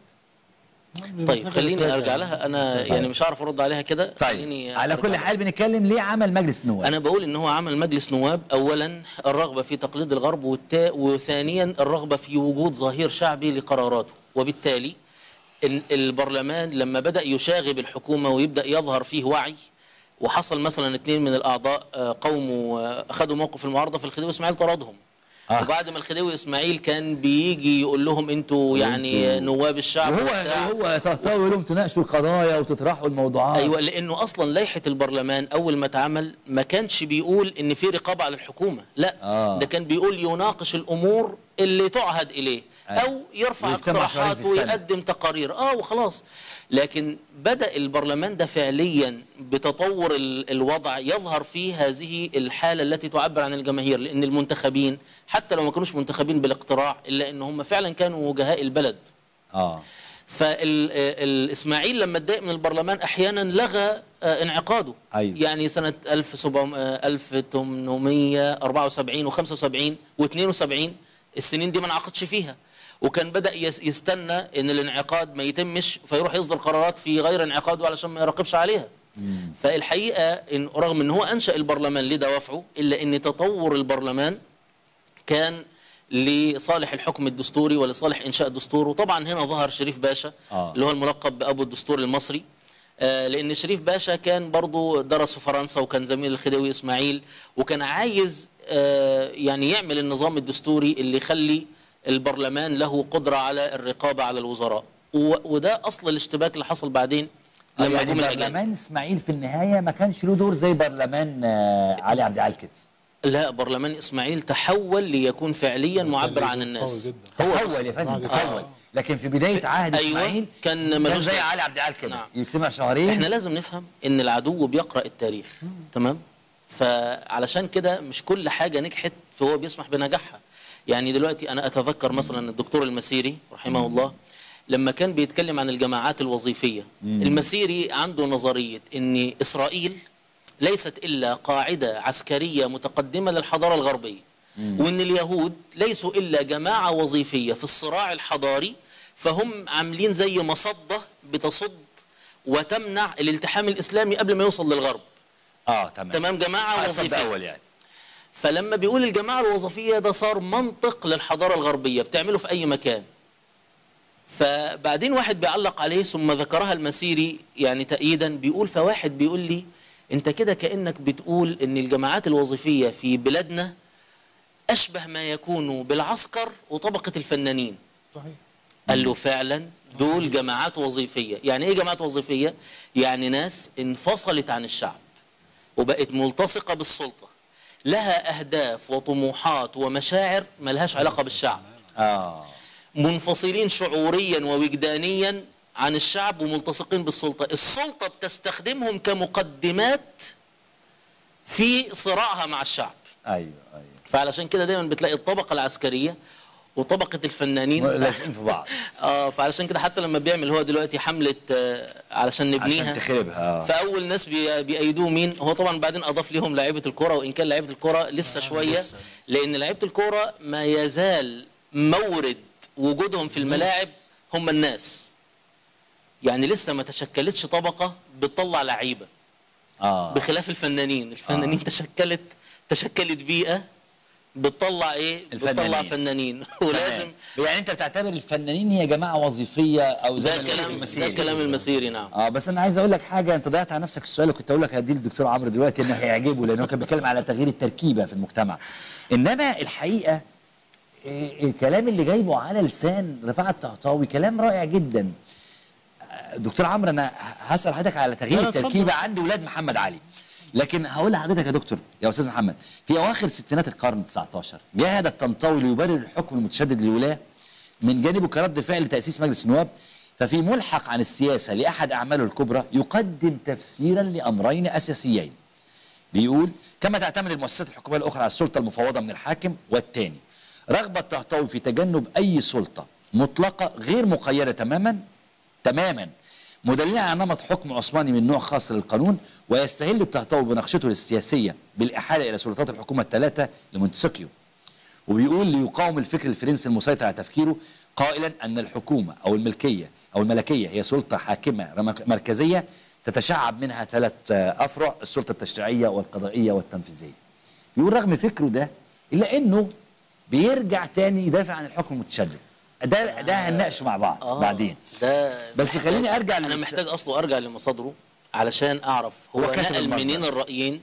طيب خليني ارجع لها انا يعني مش هعرف ارد عليها كده خليني على أرجع كل لها. حال بنتكلم ليه عمل مجلس النواب انا بقول ان هو عمل مجلس نواب اولا الرغبه في تقليد الغرب والتا وثانيا الرغبه في وجود ظهير شعبي لقراراته وبالتالي إن البرلمان لما بدا يشاغب الحكومه ويبدا يظهر فيه وعي وحصل مثلا اثنين من الاعضاء آه، قوموا آه، اخذوا موقف المعارضه في الخديوي اسماعيل طردهم آه. وبعد ما الخديوي اسماعيل كان بيجي يقول لهم انتوا يعني نواب الشعب وهو وبتاع. هو طهطاوي يقول لهم تناقشوا القضايا وتطرحوا الموضوعات ايوه لانه اصلا لائحه البرلمان اول ما اتعمل ما كانش بيقول ان في رقابه على الحكومه لا آه. ده كان بيقول يناقش الامور اللي تعهد اليه أيوة. او يرفع ويجتمع شهرين اقتراحات في السنة. ويقدم تقارير اه وخلاص لكن بدا البرلمان ده فعليا بتطور ال- الوضع يظهر فيه هذه الحاله التي تعبر عن الجماهير لان المنتخبين حتى لو ما كانوش منتخبين بالاقتراع الا ان هم فعلا كانوا وجهاء البلد اه فالاسماعيل لما اتضايق من البرلمان احيانا لغى آه، انعقاده أيوة. يعني سنه 1700 آه، 1874 و75 و72 السنين دي ما انعقدش فيها وكان بدا يس- يستنى ان الانعقاد ما يتمش فيروح يصدر قرارات في غير انعقاده علشان ما يراقبش عليها فالحقيقه إن رغم ان هو انشا البرلمان لدوافعه الا ان تطور البرلمان كان لصالح الحكم الدستوري ولصالح انشاء دستور وطبعا هنا ظهر شريف باشا آه. اللي هو الملقب بابو الدستور المصري آه، لان شريف باشا كان برضو درس في فرنسا وكان زميل الخديوي اسماعيل وكان عايز آه، يعني يعمل النظام الدستوري اللي يخلي البرلمان له قدره على الرقابه على الوزراء و- وده اصل الاشتباك اللي حصل بعدين لما يعني جم الاجانب برلمان اسماعيل في النهايه ما كانش له دور زي برلمان آه، علي عبد العال كده لا برلمان اسماعيل تحول ليكون فعليا معبر عن قوي الناس جدا. هو بس. تحول يا فندم بعد تحول كده. لكن في بدايه في- عهد أيوة، اسماعيل كان ملوش زي لازمة. علي عبد العال كده نعم. يجتمع شهرين احنا لازم نفهم ان العدو بيقرا التاريخ تمام فعلشان كده مش كل حاجه نجحت فهو بيسمح بنجاحها يعني دلوقتي انا اتذكر مثلا الدكتور المسيري رحمه الله لما كان بيتكلم عن الجماعات الوظيفيه المسيري عنده نظريه ان اسرائيل ليست الا قاعده عسكريه متقدمه للحضاره الغربيه وان اليهود ليسوا الا جماعه وظيفيه في الصراع الحضاري فهم عاملين زي مصده بتصد وتمنع الالتحام الاسلامي قبل ما يوصل للغرب اه تمام تمام جماعه على صد وظيفيه اول يعني فلما بيقول الجماعه الوظيفيه ده صار منطق للحضاره الغربيه بتعمله في اي مكان فبعدين واحد بيعلق عليه ثم ذكرها المسيري يعني تأييدا بيقول فواحد بيقول لي انت كده كأنك بتقول ان الجماعات الوظيفية في بلادنا اشبه ما يكون بالعسكر وطبقة الفنانين صحيح قال له فعلا دول جماعات وظيفية يعني ايه جماعات وظيفية يعني ناس انفصلت عن الشعب وبقت ملتصقة بالسلطة لها أهداف وطموحات ومشاعر ملهاش علاقة بالشعب اه منفصلين شعوريا ووجدانيا عن الشعب وملتصقين بالسلطة السلطة بتستخدمهم كمقدمات في صراعها مع الشعب ايوه ايوه فعلشان كده دايما بتلاقي الطبقة العسكرية وطبقة الفنانين لازقين في بعض اه فعلشان كده حتى لما بيعمل هو دلوقتي حملة آه علشان نبنيها عشان تخربها آه. فاول ناس بي- بيأيدوه مين هو طبعا بعدين اضاف ليهم لعيبه الكره وان كان لعيبه الكره لسه شويه لسه. لان لعيبه الكره ما يزال مورد وجودهم في الملاعب هم الناس يعني لسه ما تشكلتش طبقه بتطلع لعيبه اه بخلاف الفنانين الفنانين آه. تشكلت تشكلت بيئه بتطلع ايه بتطلع الفنانين. فنانين ولازم تمام. يعني انت بتعتبر الفنانين هي جماعه وظيفيه او زي ده ما بيقولوا كلام ده المسيري. كلام المسيري نعم اه بس انا عايز اقول لك حاجه انت ضيعت على نفسك السؤال اللي كنت اقول لك هديه للدكتور عمرو دلوقتي انه هيعجبه لانه كان بيتكلم على تغيير التركيبه في المجتمع انما الحقيقه إيه، الكلام اللي جايبه على لسان رفاعة الطهطاوي كلام رائع جدا آه، دكتور عمرو انا هسال حضرتك على تغيير لا، اتفضل. التركيبه عند ولاد محمد علي لكن هقول لحضرتك يا دكتور يا استاذ محمد في اواخر ستينات القرن ال19 جاهد الطنطاوي ليبرر الحكم المتشدد للولاه من جانبه كرد فعل لتاسيس مجلس النواب ففي ملحق عن السياسه لاحد اعماله الكبرى يقدم تفسيرا لامرين اساسيين بيقول كما تعتمد المؤسسات الحكوميه الاخرى على السلطه المفوضه من الحاكم والثاني رغبه الطهطاوي في تجنب اي سلطه مطلقه غير مقيده تماما تماما مدللة على نمط حكم عثماني من نوع خاص للقانون ويستهل الطهطاوي بنقشته السياسيه بالاحاله الى سلطات الحكومه الثلاثه لمونتسكيو وبيقول ليقاوم الفكر الفرنسي المسيطر على تفكيره قائلا ان الحكومه او الملكيه او الملكيه هي سلطه حاكمه رمك- مركزيه تتشعب منها ثلاث آه، افرع السلطه التشريعيه والقضائيه والتنفيذيه. بيقول رغم فكره ده الا انه بيرجع تاني يدافع عن الحكم المتشدد. ده ده هنناقشه مع بعض آه، بعدين. ده بس محتاج- خليني أرجع انا للس- محتاج اصله ارجع لمصادره علشان اعرف هو, هو كاتب نقل المصدر. منين الرايين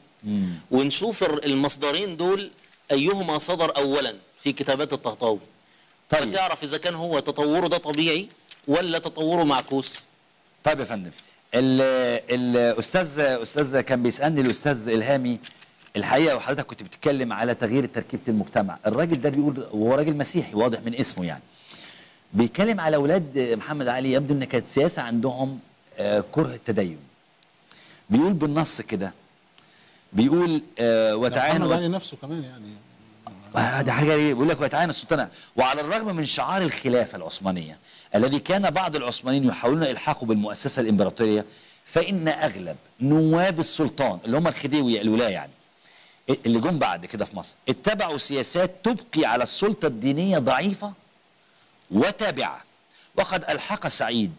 ونشوف الر- المصدرين دول ايهما صدر اولا في كتابات الطهطاوي طيب فتعرف اذا كان هو تطوره ده طبيعي ولا تطوره معكوس طيب يا فندم ال- الاستاذ استاذ كان بيسالني الاستاذ الهامي الحقيقه وحضرتك كنت بتتكلم على تغيير تركيبه المجتمع الراجل ده بيقول وهو راجل مسيحي واضح من اسمه يعني بيتكلم على اولاد محمد علي يبدو ان كانت سياسه عندهم آه، كره التدين بيقول بالنص كده بيقول آه، وتعاونوا محمد علي نفسه كمان يعني آه، ده حاجه غريبة. بيقول لك ويتعين السلطنه وعلى الرغم من شعار الخلافه العثمانيه الذي كان بعض العثمانيين يحاولون الحاقه بالمؤسسه الامبراطوريه فان اغلب نواب السلطان اللي هم الخديوي الولايه يعني اللي جم بعد كده في مصر اتبعوا سياسات تبقي على السلطه الدينيه ضعيفه وتابعه وقد الحق سعيد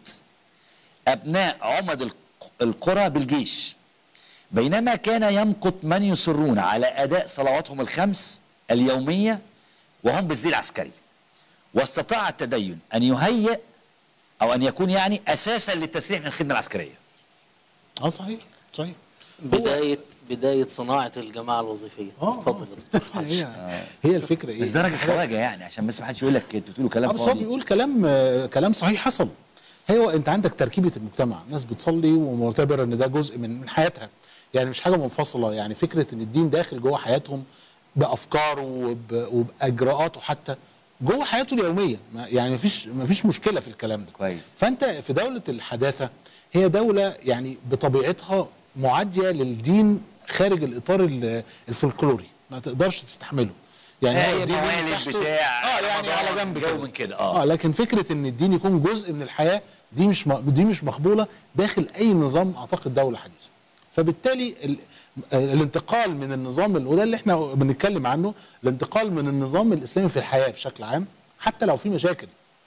ابناء عمد الق- القرى بالجيش بينما كان يمقت من يصرون على اداء صلواتهم الخمس اليوميه وهم بالزي العسكري واستطاع التدين ان يهيئ او ان يكون يعني اساسا للتسليح من الخدمه العسكريه اه صحيح صحيح بدايه بدايه صناعه الجماعه الوظيفيه اه اتفضل يا دكتور هي هي الفكره ايه بس ده راجل خواجه يعني عشان بس ما حدش يقول لك انتوا بتقولوا آه، كلام بس هو فاضي بيقول كلام آه، كلام صحيح حصل هو انت عندك تركيبه المجتمع ناس بتصلي ومعتبره ان ده جزء من من حياتها يعني مش حاجه منفصله يعني فكره ان الدين داخل جوه حياتهم بافكاره وب... وباجراءاته حتى جوه حياته اليوميه ما- يعني مفيش مفيش مشكله في الكلام ده كويس. فانت في دوله الحداثه هي دوله يعني بطبيعتها معاديه للدين خارج الاطار ال- الفولكلوري ما تقدرش تستحمله يعني هو هي الدين ليه موالد مساحته- بتاع اه يعني رمضان، على جنب جو كده من كده، آه. اه لكن فكره ان الدين يكون جزء من الحياه دي مش م- دي مش مقبوله داخل اي نظام اعتقد دوله حديثه فبالتالي ال... آه، الانتقال من النظام ال- وده اللي احنا بنتكلم عنه الانتقال من النظام الاسلامي في الحياه بشكل عام حتى لو في مشاكل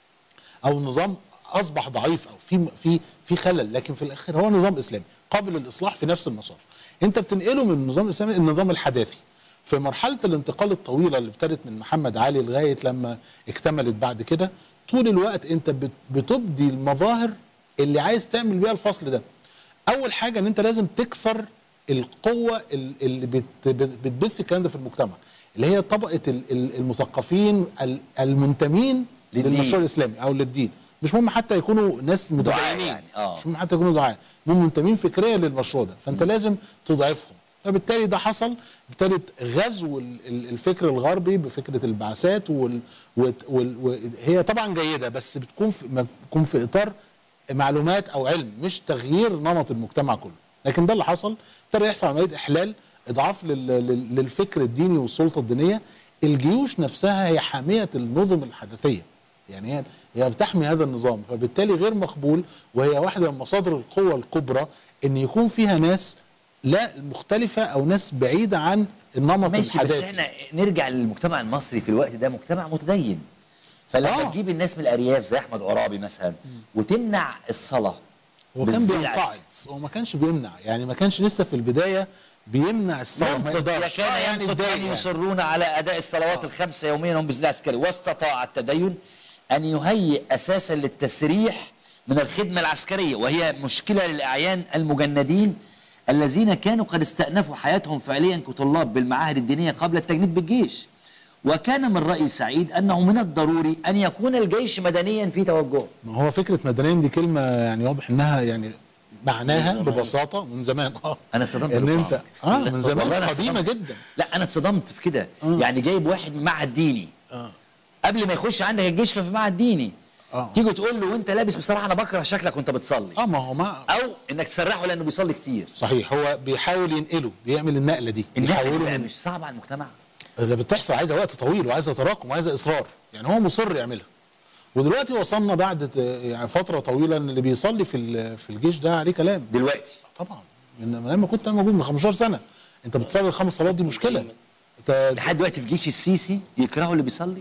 او النظام اصبح ضعيف او في في في خلل لكن في الاخر هو نظام اسلامي قابل للاصلاح في نفس المسار انت بتنقله من النظام الاسلامي للنظام الحداثي في مرحله الانتقال الطويله اللي ابتدت من محمد علي لغايه لما اكتملت بعد كده طول الوقت انت بت- بتبدي المظاهر اللي عايز تعمل بيها الفصل ده اول حاجه ان انت لازم تكسر القوه ال- اللي بت- بت- بتبث الكلام ده في المجتمع اللي هي طبقه ال- ال- المثقفين ال- المنتمين للدين. للمشروع الاسلامي او للدين مش مهم حتى يكونوا ناس متدينين يعني، آه. مش مهم حتى يكونوا دعاء هم منتمين فكريا للمشروع ده فانت لازم تضعفهم فبالتالي ده حصل ابتدت غزو ال- ال- الفكر الغربي بفكره البعثات وال وال وال وهي طبعا جيده بس بتكون في ما بتكون في اطار معلومات او علم مش تغيير نمط المجتمع كله لكن ده اللي حصل ابتدى يحصل عمليه احلال اضعاف لل- لل- للفكر الديني والسلطه الدينيه الجيوش نفسها هي حاميه النظم الحدثيه يعني هي هي بتحمي هذا النظام فبالتالي غير مقبول وهي واحده من مصادر القوه الكبرى ان يكون فيها ناس لا مختلفه او ناس بعيده عن النمط ماشي بس الحداثي احنا نرجع للمجتمع المصري في الوقت ده مجتمع متدين فلما آه. تجيب الناس من الارياف زي احمد عرابي مثلا وتمنع الصلاه هو كان بالزي بينقعد العسكري. هو ما كانش بيمنع يعني ما كانش لسه في البدايه بيمنع الصلاه ما ينقض يقدرش. كان آه، يعني ينقض اتضايق من يعني. يصرون على اداء الصلوات الخمسه يوميا هم بالزي العسكري واستطاع التدين ان يهيئ اساسا للتسريح من الخدمه العسكريه وهي مشكله للاعيان المجندين الذين كانوا قد استأنفوا حياتهم فعليا كطلاب بالمعاهد الدينيه قبل التجنيد بالجيش وكان من رأي سعيد أنه من الضروري أن يكون الجيش مدنيا في توجهه ما هو فكره مدنيا دي كلمه يعني واضح انها يعني معناها من زمان. ببساطه من زمان اه أنا اتصدمت ان بالقرآن. انت اه من زمان والله أنا قديمه اتصدمت. جدا لا أنا اتصدمت في كده يعني جايب واحد من معهد ديني اه قبل ما يخش عندك الجيش كان في معهد ديني آه. تيجي تقول له وانت لابس بصراحه انا بكره شكلك وانت بتصلي اه ما هو ما او انك تسرحه لانه بيصلي كتير صحيح هو بيحاول ينقله بيعمل النقله دي النقله بيحوله دي من مش صعبه على المجتمع اللي بتحصل عايزه وقت طويل وعايزه تراكم وعايزه اصرار يعني هو مصر يعملها ودلوقتي وصلنا بعد ت- يعني فتره طويله ان اللي بيصلي في ال- في الجيش ده عليه كلام دلوقتي طبعا من من لما كنت انا موجود من 15 سنه انت بتصلي الخمس صلوات دي مشكله انت لحد دلوقتي في جيش السيسي يكرهوا اللي بيصلي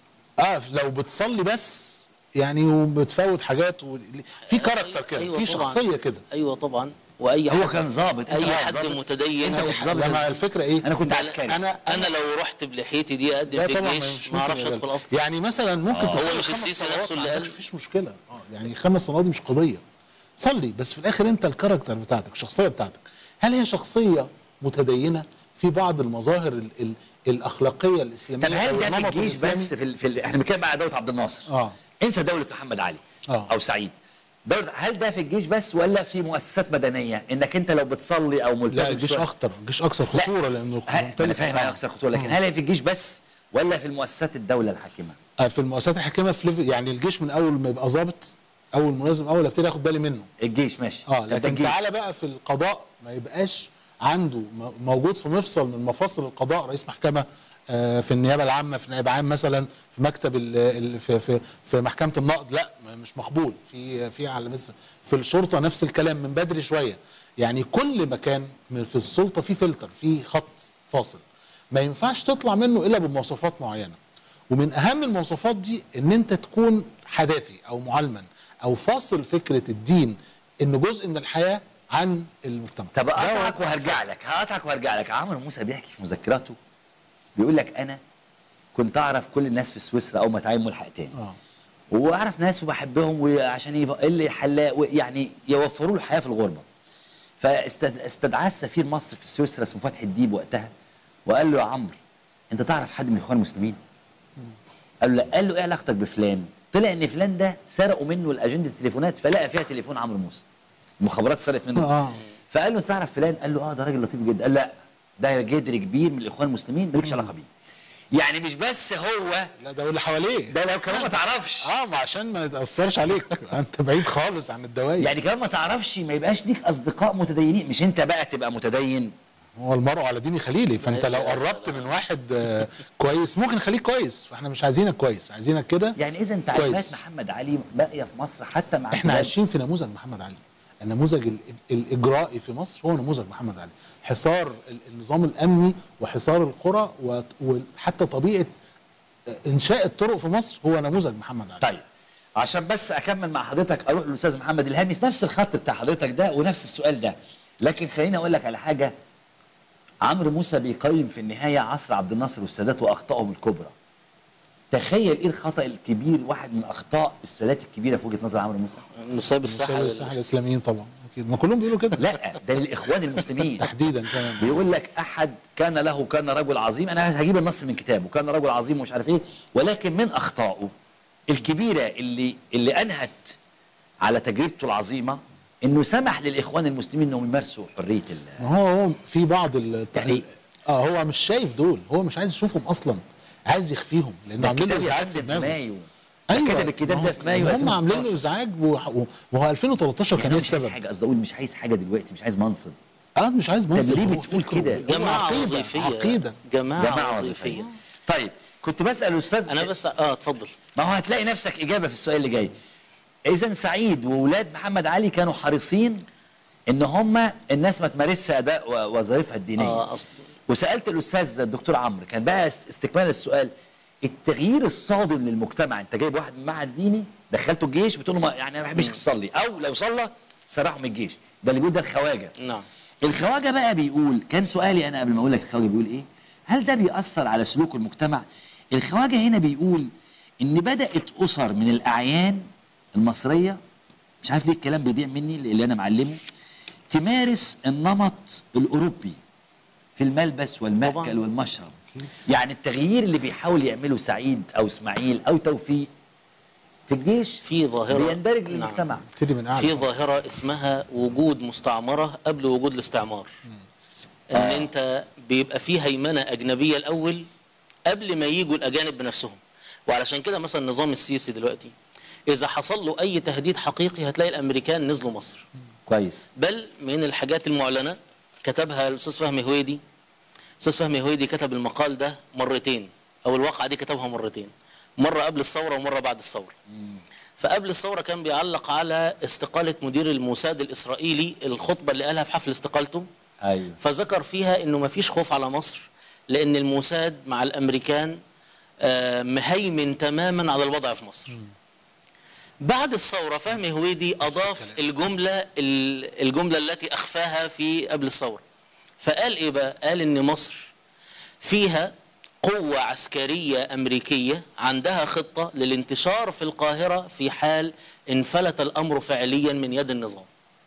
اه لو بتصلي بس يعني وبتفوت حاجات و... في كاركتر كده أيوة في طبعاً. شخصيه كده ايوه طبعا واي هو حد كان ظابط اي أنت حد ظابط. متدين انت كنت ظابط لما الفكره ايه انا كنت ده- عسكري انا انا لو رحت بلحيتي دي اقدم لا في طبعا الجيش مش ما اعرفش ممكن ادخل يبقى. اصلا يعني مثلا ممكن آه. تصلي هو مش خمس السيسي صلوات نفسه ما اللي عندكش قال. مفيش مشكله اه يعني خمس صلوات دي مش قضيه صلي بس في الاخر انت الكاركتر بتاعتك الشخصيه بتاعتك هل هي شخصيه متدينه في بعض المظاهر ال ال الاخلاقيه الاسلاميه طب هل أو ده في النمط الجيش الإسلامي؟ بس في, ال... في ال... احنا بنتكلم بقى على دوله عبد الناصر اه انسى دوله محمد علي آه. او سعيد دولة هل ده في الجيش بس ولا في مؤسسات مدنيه انك انت لو بتصلي او ملتزم لا الجيش شوية- اخطر الجيش اكثر لا. خطوره لانه ه- انا مختلف. فاهم على اكثر خطوره لكن هل هي في الجيش بس ولا في المؤسسات الدوله الحاكمه آه، في المؤسسات الحكوميه في ليفل يعني الجيش من اول ما يبقى ظابط اول ملازم اول ابتدي اخد بالي منه الجيش ماشي اه طب ده لكن الجيش. تعالى بقى في القضاء ما يبقاش عنده م- موجود في مفصل من مفاصل القضاء رئيس محكمه آه، في النيابه العامه في نائب عام مثلا في مكتب ال- ال- في في في محكمه النقد لا م- مش مقبول في في على مثل في الشرطه نفس الكلام من بدري شويه يعني كل مكان من في السلطه في فلتر في خط فاصل ما ينفعش تطلع منه الا بمواصفات معينه ومن اهم المواصفات دي ان انت تكون حداثي او معلما او فاصل فكره الدين انه جزء من الحياه عن المجتمع طب ده اقطعك واقع. وهرجع لك هقطعك وهرجع لك عمرو موسى بيحكي في مذكراته بيقول لك انا كنت اعرف كل الناس في سويسرا اول ما اتعين ملحق تاني اه واعرف ناس وبحبهم وعشان يف... اللي حلا يعني يوفروا له الحياه في الغربه فاستدعاه السفير مصر في سويسرا اسمه فتحي الديب وقتها وقال له يا عمرو انت تعرف حد من الاخوان المسلمين؟ قال له لا قال له ايه علاقتك بفلان؟ طلع ان فلان ده سرقوا منه الاجنده التليفونات فلقى فيها تليفون عمرو موسى المخابرات سرقت منه آه. فقال له انت تعرف فلان قال له اه ده راجل لطيف جدا قال لا ده جدر كبير من الاخوان المسلمين مالكش علاقه بيه يعني مش بس هو لا ده واللي حواليه ده لو كمان ما تعرفش اه ما عشان ما يتاثرش عليك انت بعيد خالص عن الدواير يعني كمان ما تعرفش ما يبقاش ليك اصدقاء متدينين مش انت بقى تبقى متدين هو المرء على دين خليلي فانت لو يا قربت سلام. من واحد آه، كويس ممكن نخليك كويس فاحنا مش عايزينك كويس عايزينك كده يعني اذا تعليمات كويس. محمد علي باقيه في مصر حتى مع احنا البلاد. عايشين في نموذج محمد علي النموذج ال- الاجرائي في مصر هو نموذج محمد علي حصار ال- النظام الامني وحصار القرى و- وحتى طبيعه آه، انشاء الطرق في مصر هو نموذج محمد علي طيب عشان بس اكمل مع حضرتك اروح للاستاذ محمد الهامي في نفس الخط بتاع حضرتك ده ونفس السؤال ده لكن خليني اقول لك على حاجه عمرو موسى بيقيم في النهايه عصر عبد الناصر والسادات واخطائهم الكبرى تخيل ايه الخطا الكبير واحد من اخطاء السادات الكبيره في وجهه نظر عمرو موسى نصيب الساحه مساوي الساحه الاسلاميين طبعا اكيد ما كلهم بيقولوا كده لا ده للاخوان المسلمين تحديدا كمان بيقول لك احد كان له كان رجل عظيم انا هجيب النص من كتابه كان رجل عظيم ومش عارف ايه ولكن من اخطائه الكبيره اللي اللي انهت على تجربته العظيمه انه سمح للاخوان المسلمين انهم يمارسوا حريه ال- ما هو هو في بعض ال يعني- اه هو مش شايف دول هو مش عايز يشوفهم اصلا عايز يخفيهم لانه ده عاملين له الكتاب ازعاج في يقدم في دماغه مايو ايوه كتب الكتاب ده في مايو هم عاملين له 2016. ازعاج و- وهو 2013 يعني كان هو ايه مش عايز السبب؟ حاجه قصدي اقول مش عايز حاجه دلوقتي مش عايز منصب اه مش عايز منصب ليه هو بتقول فكره. كده؟ هو جماعه عقيدة، وظيفيه عقيده جماعه, جماعه وظيفيه وظيفيه طيب كنت بسال الاستاذ انا بس اه اتفضل ما هو هتلاقي نفسك اجابه في السؤال اللي جاي اذا سعيد واولاد محمد علي كانوا حريصين ان هم الناس ما تمارسش اداء و- وظائفها الدينيه اه اصلا وسالت الاستاذ الدكتور عمرو كان بقى است- استكمال السؤال التغيير الصادم للمجتمع انت جايب واحد من معهد ديني دخلته الجيش بتقول له ما يعني انا ما بحبش تصلي او لو صلى سرحه من الجيش ده اللي بيقول ده الخواجه نعم الخواجه بقى بيقول كان سؤالي انا قبل ما اقول لك الخواجه بيقول ايه هل ده بيأثر على سلوك المجتمع الخواجه هنا بيقول ان بدأت اسر من الاعيان المصريه مش عارف ليه الكلام بيضيع مني اللي انا معلمه تمارس النمط الاوروبي في الملبس والمأكل طبعاً. والمشرب يعني التغيير اللي بيحاول يعمله سعيد او اسماعيل او توفيق في الجيش في ظاهره بيندرج نعم. للمجتمع ابتدي من اعلى في ظاهرة اسمها وجود مستعمرة قبل وجود الاستعمار ان آه. انت بيبقى في هيمنة اجنبية الاول قبل ما يجوا الاجانب بنفسهم وعلشان كده مثلا النظام السياسي دلوقتي اذا حصل له اي تهديد حقيقي هتلاقي الامريكان نزلوا مصر كويس بل من الحاجات المعلنة كتبها الاستاذ فهمي هويدي استاذ فهمي هويدي كتب المقال ده مرتين او الواقعة دي كتبها مرتين مرة قبل الثورة ومرة بعد الثورة فقبل الثورة كان بيعلق على استقالة مدير الموساد الإسرائيلي الخطبة اللي قالها في حفل استقالته ايوه فذكر فيها انه ما فيش خوف على مصر لان الموساد مع الامريكان آه، مهيمن تماما على الوضع في مصر بعد الثوره فهمي هويدي اضاف الجمله ال- الجمله التي اخفاها في قبل الثوره فقال ايه بقى قال ان مصر فيها قوة عسكرية أمريكية عندها خطة للانتشار في القاهرة في حال انفلت الأمر فعليا من يد النظام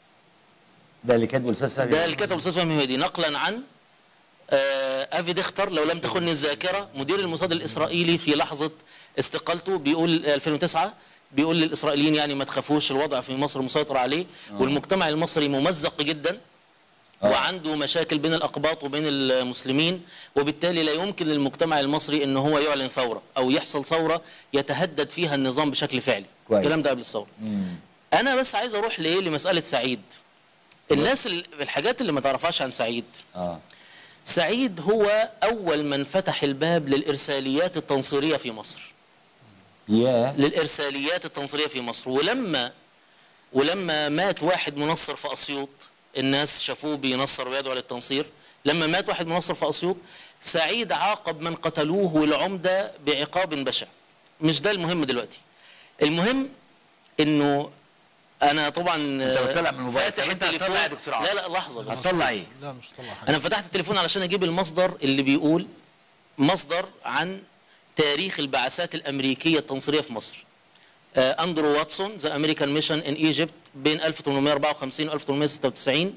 ده اللي كاتبه الاستاذ فهمي ده اللي كتب الاستاذ فهمي هويدي نقلا عن آه، افي ديختر لو لم تخن الذاكره مدير الموساد الاسرائيلي في لحظه استقالته بيقول 2009 بيقول للاسرائيليين يعني ما تخافوش الوضع في مصر مسيطر عليه والمجتمع المصري ممزق جدا وعنده مشاكل بين الاقباط وبين المسلمين وبالتالي لا يمكن للمجتمع المصري ان هو يعلن ثوره او يحصل ثوره يتهدد فيها النظام بشكل فعلي كويس. الكلام ده قبل الثوره انا بس عايز اروح لايه لمساله سعيد الناس ال- الحاجات اللي ما تعرفهاش عن سعيد اه سعيد هو أول من فتح الباب للإرساليات التنصيرية في مصر ياه للإرساليات التنصيرية في مصر ولما ولما مات واحد منصر في أسيوط الناس شافوه بينصر ويدعو للتنصير لما مات واحد منصر في أسيوط سعيد عاقب من قتلوه العمدة بعقاب بشع مش ده المهم دلوقتي المهم انه انا طبعا أنت بتطلع من الموبايل. فاتح طب أنت هتطلع التليفون يا دكتور عاطف؟ لا لا لحظه بس هتطلع ايه؟ لا مش طلع حاجه انا فتحت التليفون علشان اجيب المصدر اللي بيقول مصدر عن تاريخ البعثات الامريكيه التنصيريه في مصر آه، اندرو واتسون ذا امريكان ميشن ان ايجيبت بين 1854 و 1896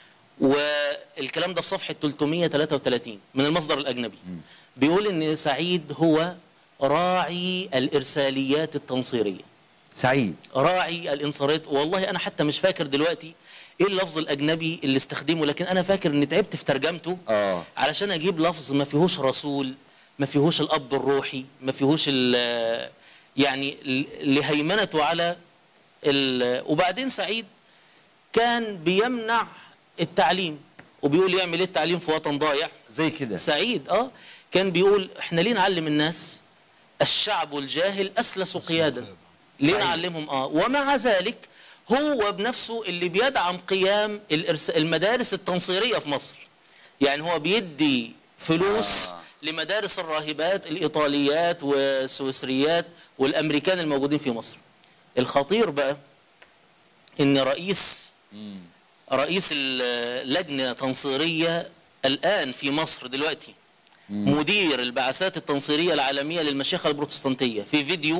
والكلام ده في صفحه 333 من المصدر الاجنبي بيقول ان سعيد هو راعي الارساليات التنصيريه سعيد راعي الانصارات والله انا حتى مش فاكر دلوقتي ايه اللفظ الاجنبي اللي استخدمه لكن انا فاكر اني تعبت في ترجمته آه. علشان اجيب لفظ ما فيهوش رسول ما فيهوش الاب الروحي ما فيهوش ال- يعني ل- لهيمنته على ال- وبعدين سعيد كان بيمنع التعليم وبيقول يعمل ايه التعليم في وطن ضايع زي كده سعيد اه كان بيقول احنا ليه نعلم الناس الشعب الجاهل اسلس قيادا ليه سعيد. نعلمهم اه ومع ذلك هو بنفسه اللي بيدعم قيام الإرس- المدارس التنصيريه في مصر يعني هو بيدي فلوس آه. لمدارس الراهبات الايطاليات والسويسريات والامريكان الموجودين في مصر الخطير بقى ان رئيس رئيس اللجنه تنصيريه الان في مصر دلوقتي مدير البعثات التنصيريه العالميه للمشيخه البروتستانتيه في فيديو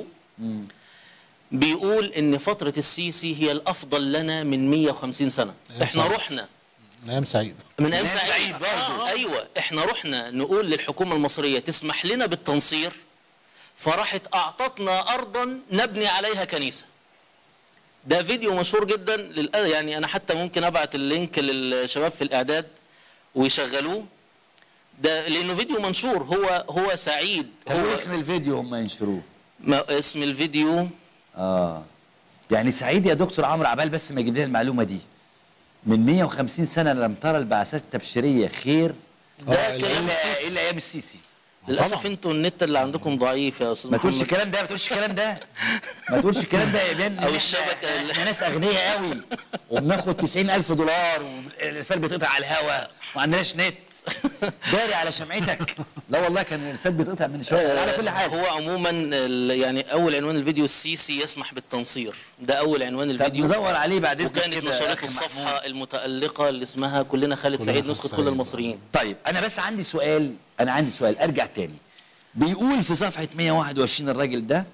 بيقول ان فتره السيسي هي الافضل لنا من 150 سنه أيام احنا سعيد. رحنا ايام سعيد من ايام من أيام سعيد, سعيد برضو. آه ايوه احنا رحنا نقول للحكومه المصريه تسمح لنا بالتنصير فراحت اعطتنا ارضا نبني عليها كنيسه ده فيديو مشهور جدا للأ... يعني انا حتى ممكن ابعت اللينك للشباب في الاعداد ويشغلوه ده لانه فيديو منشور هو هو سعيد هو هو اسم الفيديو هم ينشروه ما اسم الفيديو اه يعني سعيد يا دكتور عمرو عبال بس ما يجيب لنا المعلومه دي من 150 سنه لم ترى البعثات التبشيريه خير ده آه، كلام الا السيسي الا ايام السيسي للاسف طبعاً. انتوا النت اللي عندكم ضعيف يا استاذ ما تقولش محمد الكلام ده ما تقولش الكلام ده ما تقولش الكلام ده يا بيان أو الشبكة اللي- احنا ناس اغنياء قوي وبناخد 90000 دولار والرسالة بيتقطع على الهوا وما عندناش نت داري على شمعتك لا والله كان الرسالة بيتقطع من شويه على كل حاجه هو عموما ال- يعني اول عنوان الفيديو السيسي يسمح بالتنصير ده اول عنوان طب الفيديو ندور عليه بعد اذنك وكانت كده يا نشرته أخي الصفحه محمود. المتالقه اللي اسمها كلنا خالد كلنا سعيد خالد نسخه سعيد. كل المصريين طيب انا بس عندي سؤال انا عندي سؤال ارجع تاني بيقول في صفحه 121 الراجل ده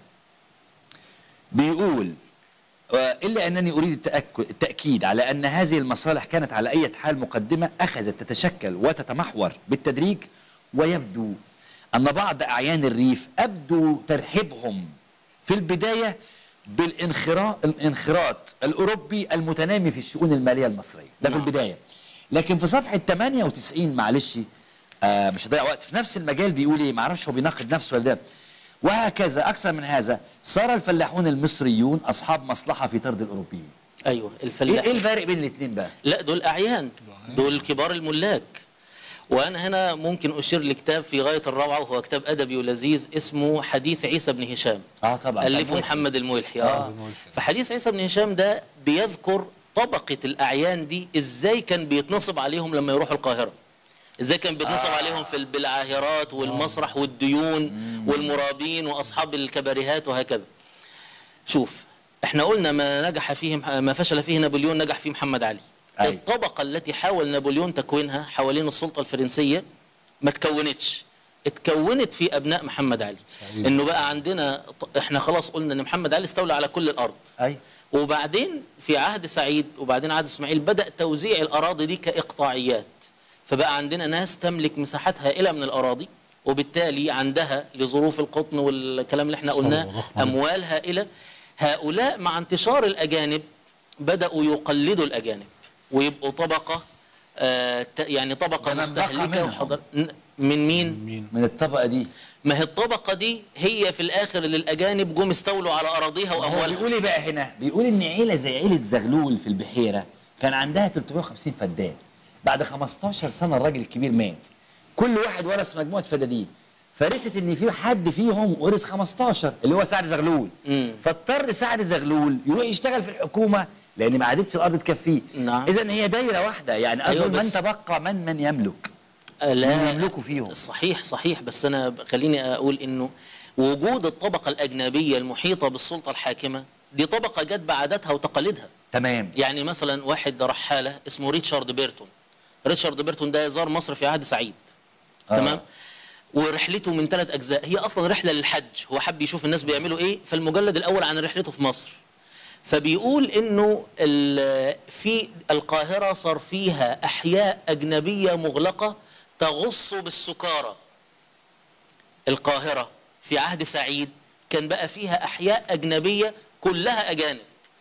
بيقول آه، الا انني اريد التأك- التاكيد على ان هذه المصالح كانت على اي حال مقدمه اخذت تتشكل وتتمحور بالتدريج ويبدو ان بعض اعيان الريف ابدوا ترحيبهم في البدايه بالانخراط الانخراط الاوروبي المتنامي في الشؤون الماليه المصريه ده في نعم. البدايه لكن في صفحه 98 معلش آه مش هضيع وقت في نفس المجال بيقول ايه معرفش هو بيناقض نفسه ولا ده وهكذا اكثر من هذا صار الفلاحون المصريون اصحاب مصلحه في طرد الاوروبيين ايوه ايه الفلاح إيه الفرق بين الاثنين بقى لا دول اعيان دول كبار الملاك وانا هنا ممكن اشير لكتاب في غايه الروعه وهو كتاب ادبي ولذيذ اسمه حديث عيسى بن هشام اه طبعا ألفه طبعاً. محمد الملحي آه. اه فحديث عيسى بن هشام ده بيذكر طبقة الأعيان دي إزاي كان بيتنصب عليهم لما يروحوا القاهرة إزاي كان بيتنصب آه. عليهم في بالعاهرات والمسرح والديون والمرابين وأصحاب الكباريهات وهكذا شوف احنا قلنا ما نجح فيه ما فشل فيه نابليون نجح فيه محمد علي أي. الطبقة التي حاول نابليون تكوينها حوالين السلطة الفرنسية ما تكونتش اتكونت في ابناء محمد علي صحيح. انه بقى عندنا احنا خلاص قلنا ان محمد علي استولى على كل الارض اي وبعدين في عهد سعيد وبعدين عهد اسماعيل بدا توزيع الاراضي دي كاقطاعيات فبقى عندنا ناس تملك مساحات هائله من الاراضي وبالتالي عندها لظروف القطن والكلام اللي احنا ثروة قلناه ضخمة. اموال هائله هؤلاء مع انتشار الاجانب بداوا يقلدوا الاجانب ويبقوا طبقه آه ت- يعني طبقه ده من بقى مستهلكه منهم. وحضر ن- من مين؟ مين من الطبقه دي ما هي الطبقه دي هي في الاخر اللي الاجانب جم استولوا على اراضيها هو واموالها بيقول ايه بقى هنا بيقول ان عيله زي عيله زغلول في البحيره كان عندها 350 فدان بعد 15 سنه الراجل الكبير مات كل واحد ورث مجموعه فدادين فرست ان في حد فيهم ورث 15 اللي هو سعد زغلول مم. فاضطر سعد زغلول يروح يشتغل في الحكومه لان ما عادتش الارض تكفيه نعم. اذا هي دايره واحده يعني أيوة اظن من بس- تبقى من من يملك آه، لا من يملكوا فيهم. صحيح صحيح بس انا ب- خليني اقول انه وجود الطبقه الاجنبيه المحيطه بالسلطه الحاكمه دي طبقه جت بعاداتها وتقاليدها تمام يعني مثلا واحد رحاله اسمه ريتشارد بيرتون ريتشارد بيرتون ده زار مصر في عهد سعيد آه. تمام ورحلته من ثلاث اجزاء هي اصلا رحله للحج هو حب يشوف الناس بيعملوا ايه فالمجلد الاول عن رحلته في مصر فبيقول انه ال- في القاهره صار فيها احياء اجنبيه مغلقه تغص بالسكارى القاهره في عهد سعيد كان بقى فيها أحياء أجنبية كلها أجانب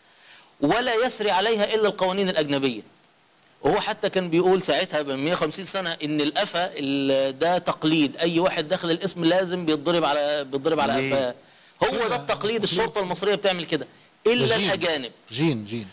ولا يسري عليها إلا القوانين الأجنبية وهو حتى كان بيقول ساعتها ب 150 سنة إن القفا ال- ده تقليد أي واحد داخل الاسم لازم بيتضرب على بيتضرب على ليه؟ قفاه هو ده التقليد الشرطة المصرية بتعمل كده إلا جين. الأجانب جين جين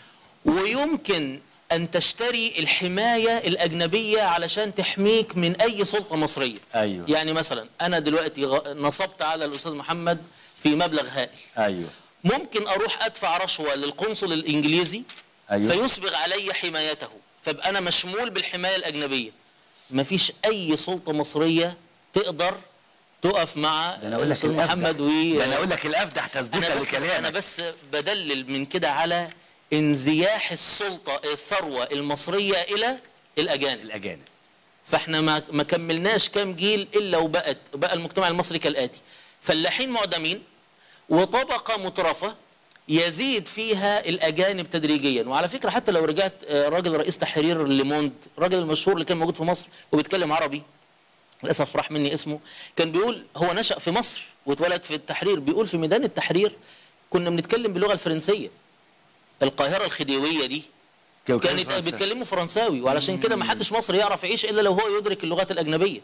ويمكن أن تشتري الحماية الأجنبية علشان تحميك من أي سلطة مصرية أيوه. يعني مثلا أنا دلوقتي غ- نصبت على الأستاذ محمد في مبلغ هائل ايوه ممكن أروح أدفع رشوة للقنصل الإنجليزي أيوه. فيسبغ علي حمايته فابقى أنا مشمول بالحماية الأجنبية مفيش أي سلطة مصرية تقدر تقف مع ده انا اقول لك الأستاذ الافدح محمد و ده انا اقول لك الافدح انا تصديقا بس انا لكلامك بس بدلل من كده على انزياح السلطه الثروه المصريه الى الاجانب الاجانب فاحنا ما ما كملناش كام جيل الا وبقت بقى المجتمع المصري كالاتي فلاحين معدمين وطبقه مترفه يزيد فيها الاجانب تدريجيا وعلى فكره حتى لو رجعت آه، راجل رئيس تحرير ليموند الراجل المشهور اللي كان موجود في مصر وبيتكلم عربي للاسف راح مني اسمه كان بيقول هو نشأ في مصر واتولد في التحرير بيقول في ميدان التحرير كنا بنتكلم باللغه الفرنسيه القاهره الخديويه دي كانت فرنسا. بيتكلموا فرنساوي وعلشان كده ما حدش مصري يعرف يعيش الا لو هو يدرك اللغات الاجنبيه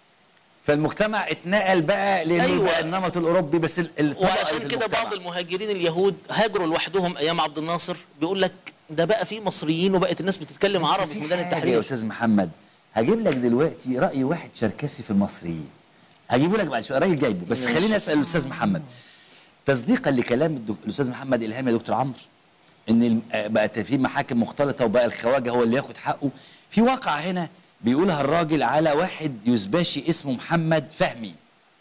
فالمجتمع اتنقل بقى لانه أيوة. بقى النمط الاوروبي بس ال- الطبقه اللي وعلشان في كده المجتمع. بعض المهاجرين اليهود هاجروا لوحدهم ايام عبد الناصر بيقول لك ده بقى في مصريين وبقت الناس بتتكلم بس عربي في ميدان حاجة يا التحرير استاذ محمد هجيب لك دلوقتي راي واحد شركسي في المصريين هجيبه لك بعد شويه راجل جايبه بس خليني اسال الاستاذ محمد تصديقا لكلام الدك... الاستاذ محمد الهام يا دكتور عمرو ان الم- آه بقت في محاكم مختلطه وبقى الخواجه هو اللي ياخد حقه في واقع هنا بيقولها الراجل على واحد يزباشي اسمه محمد فهمي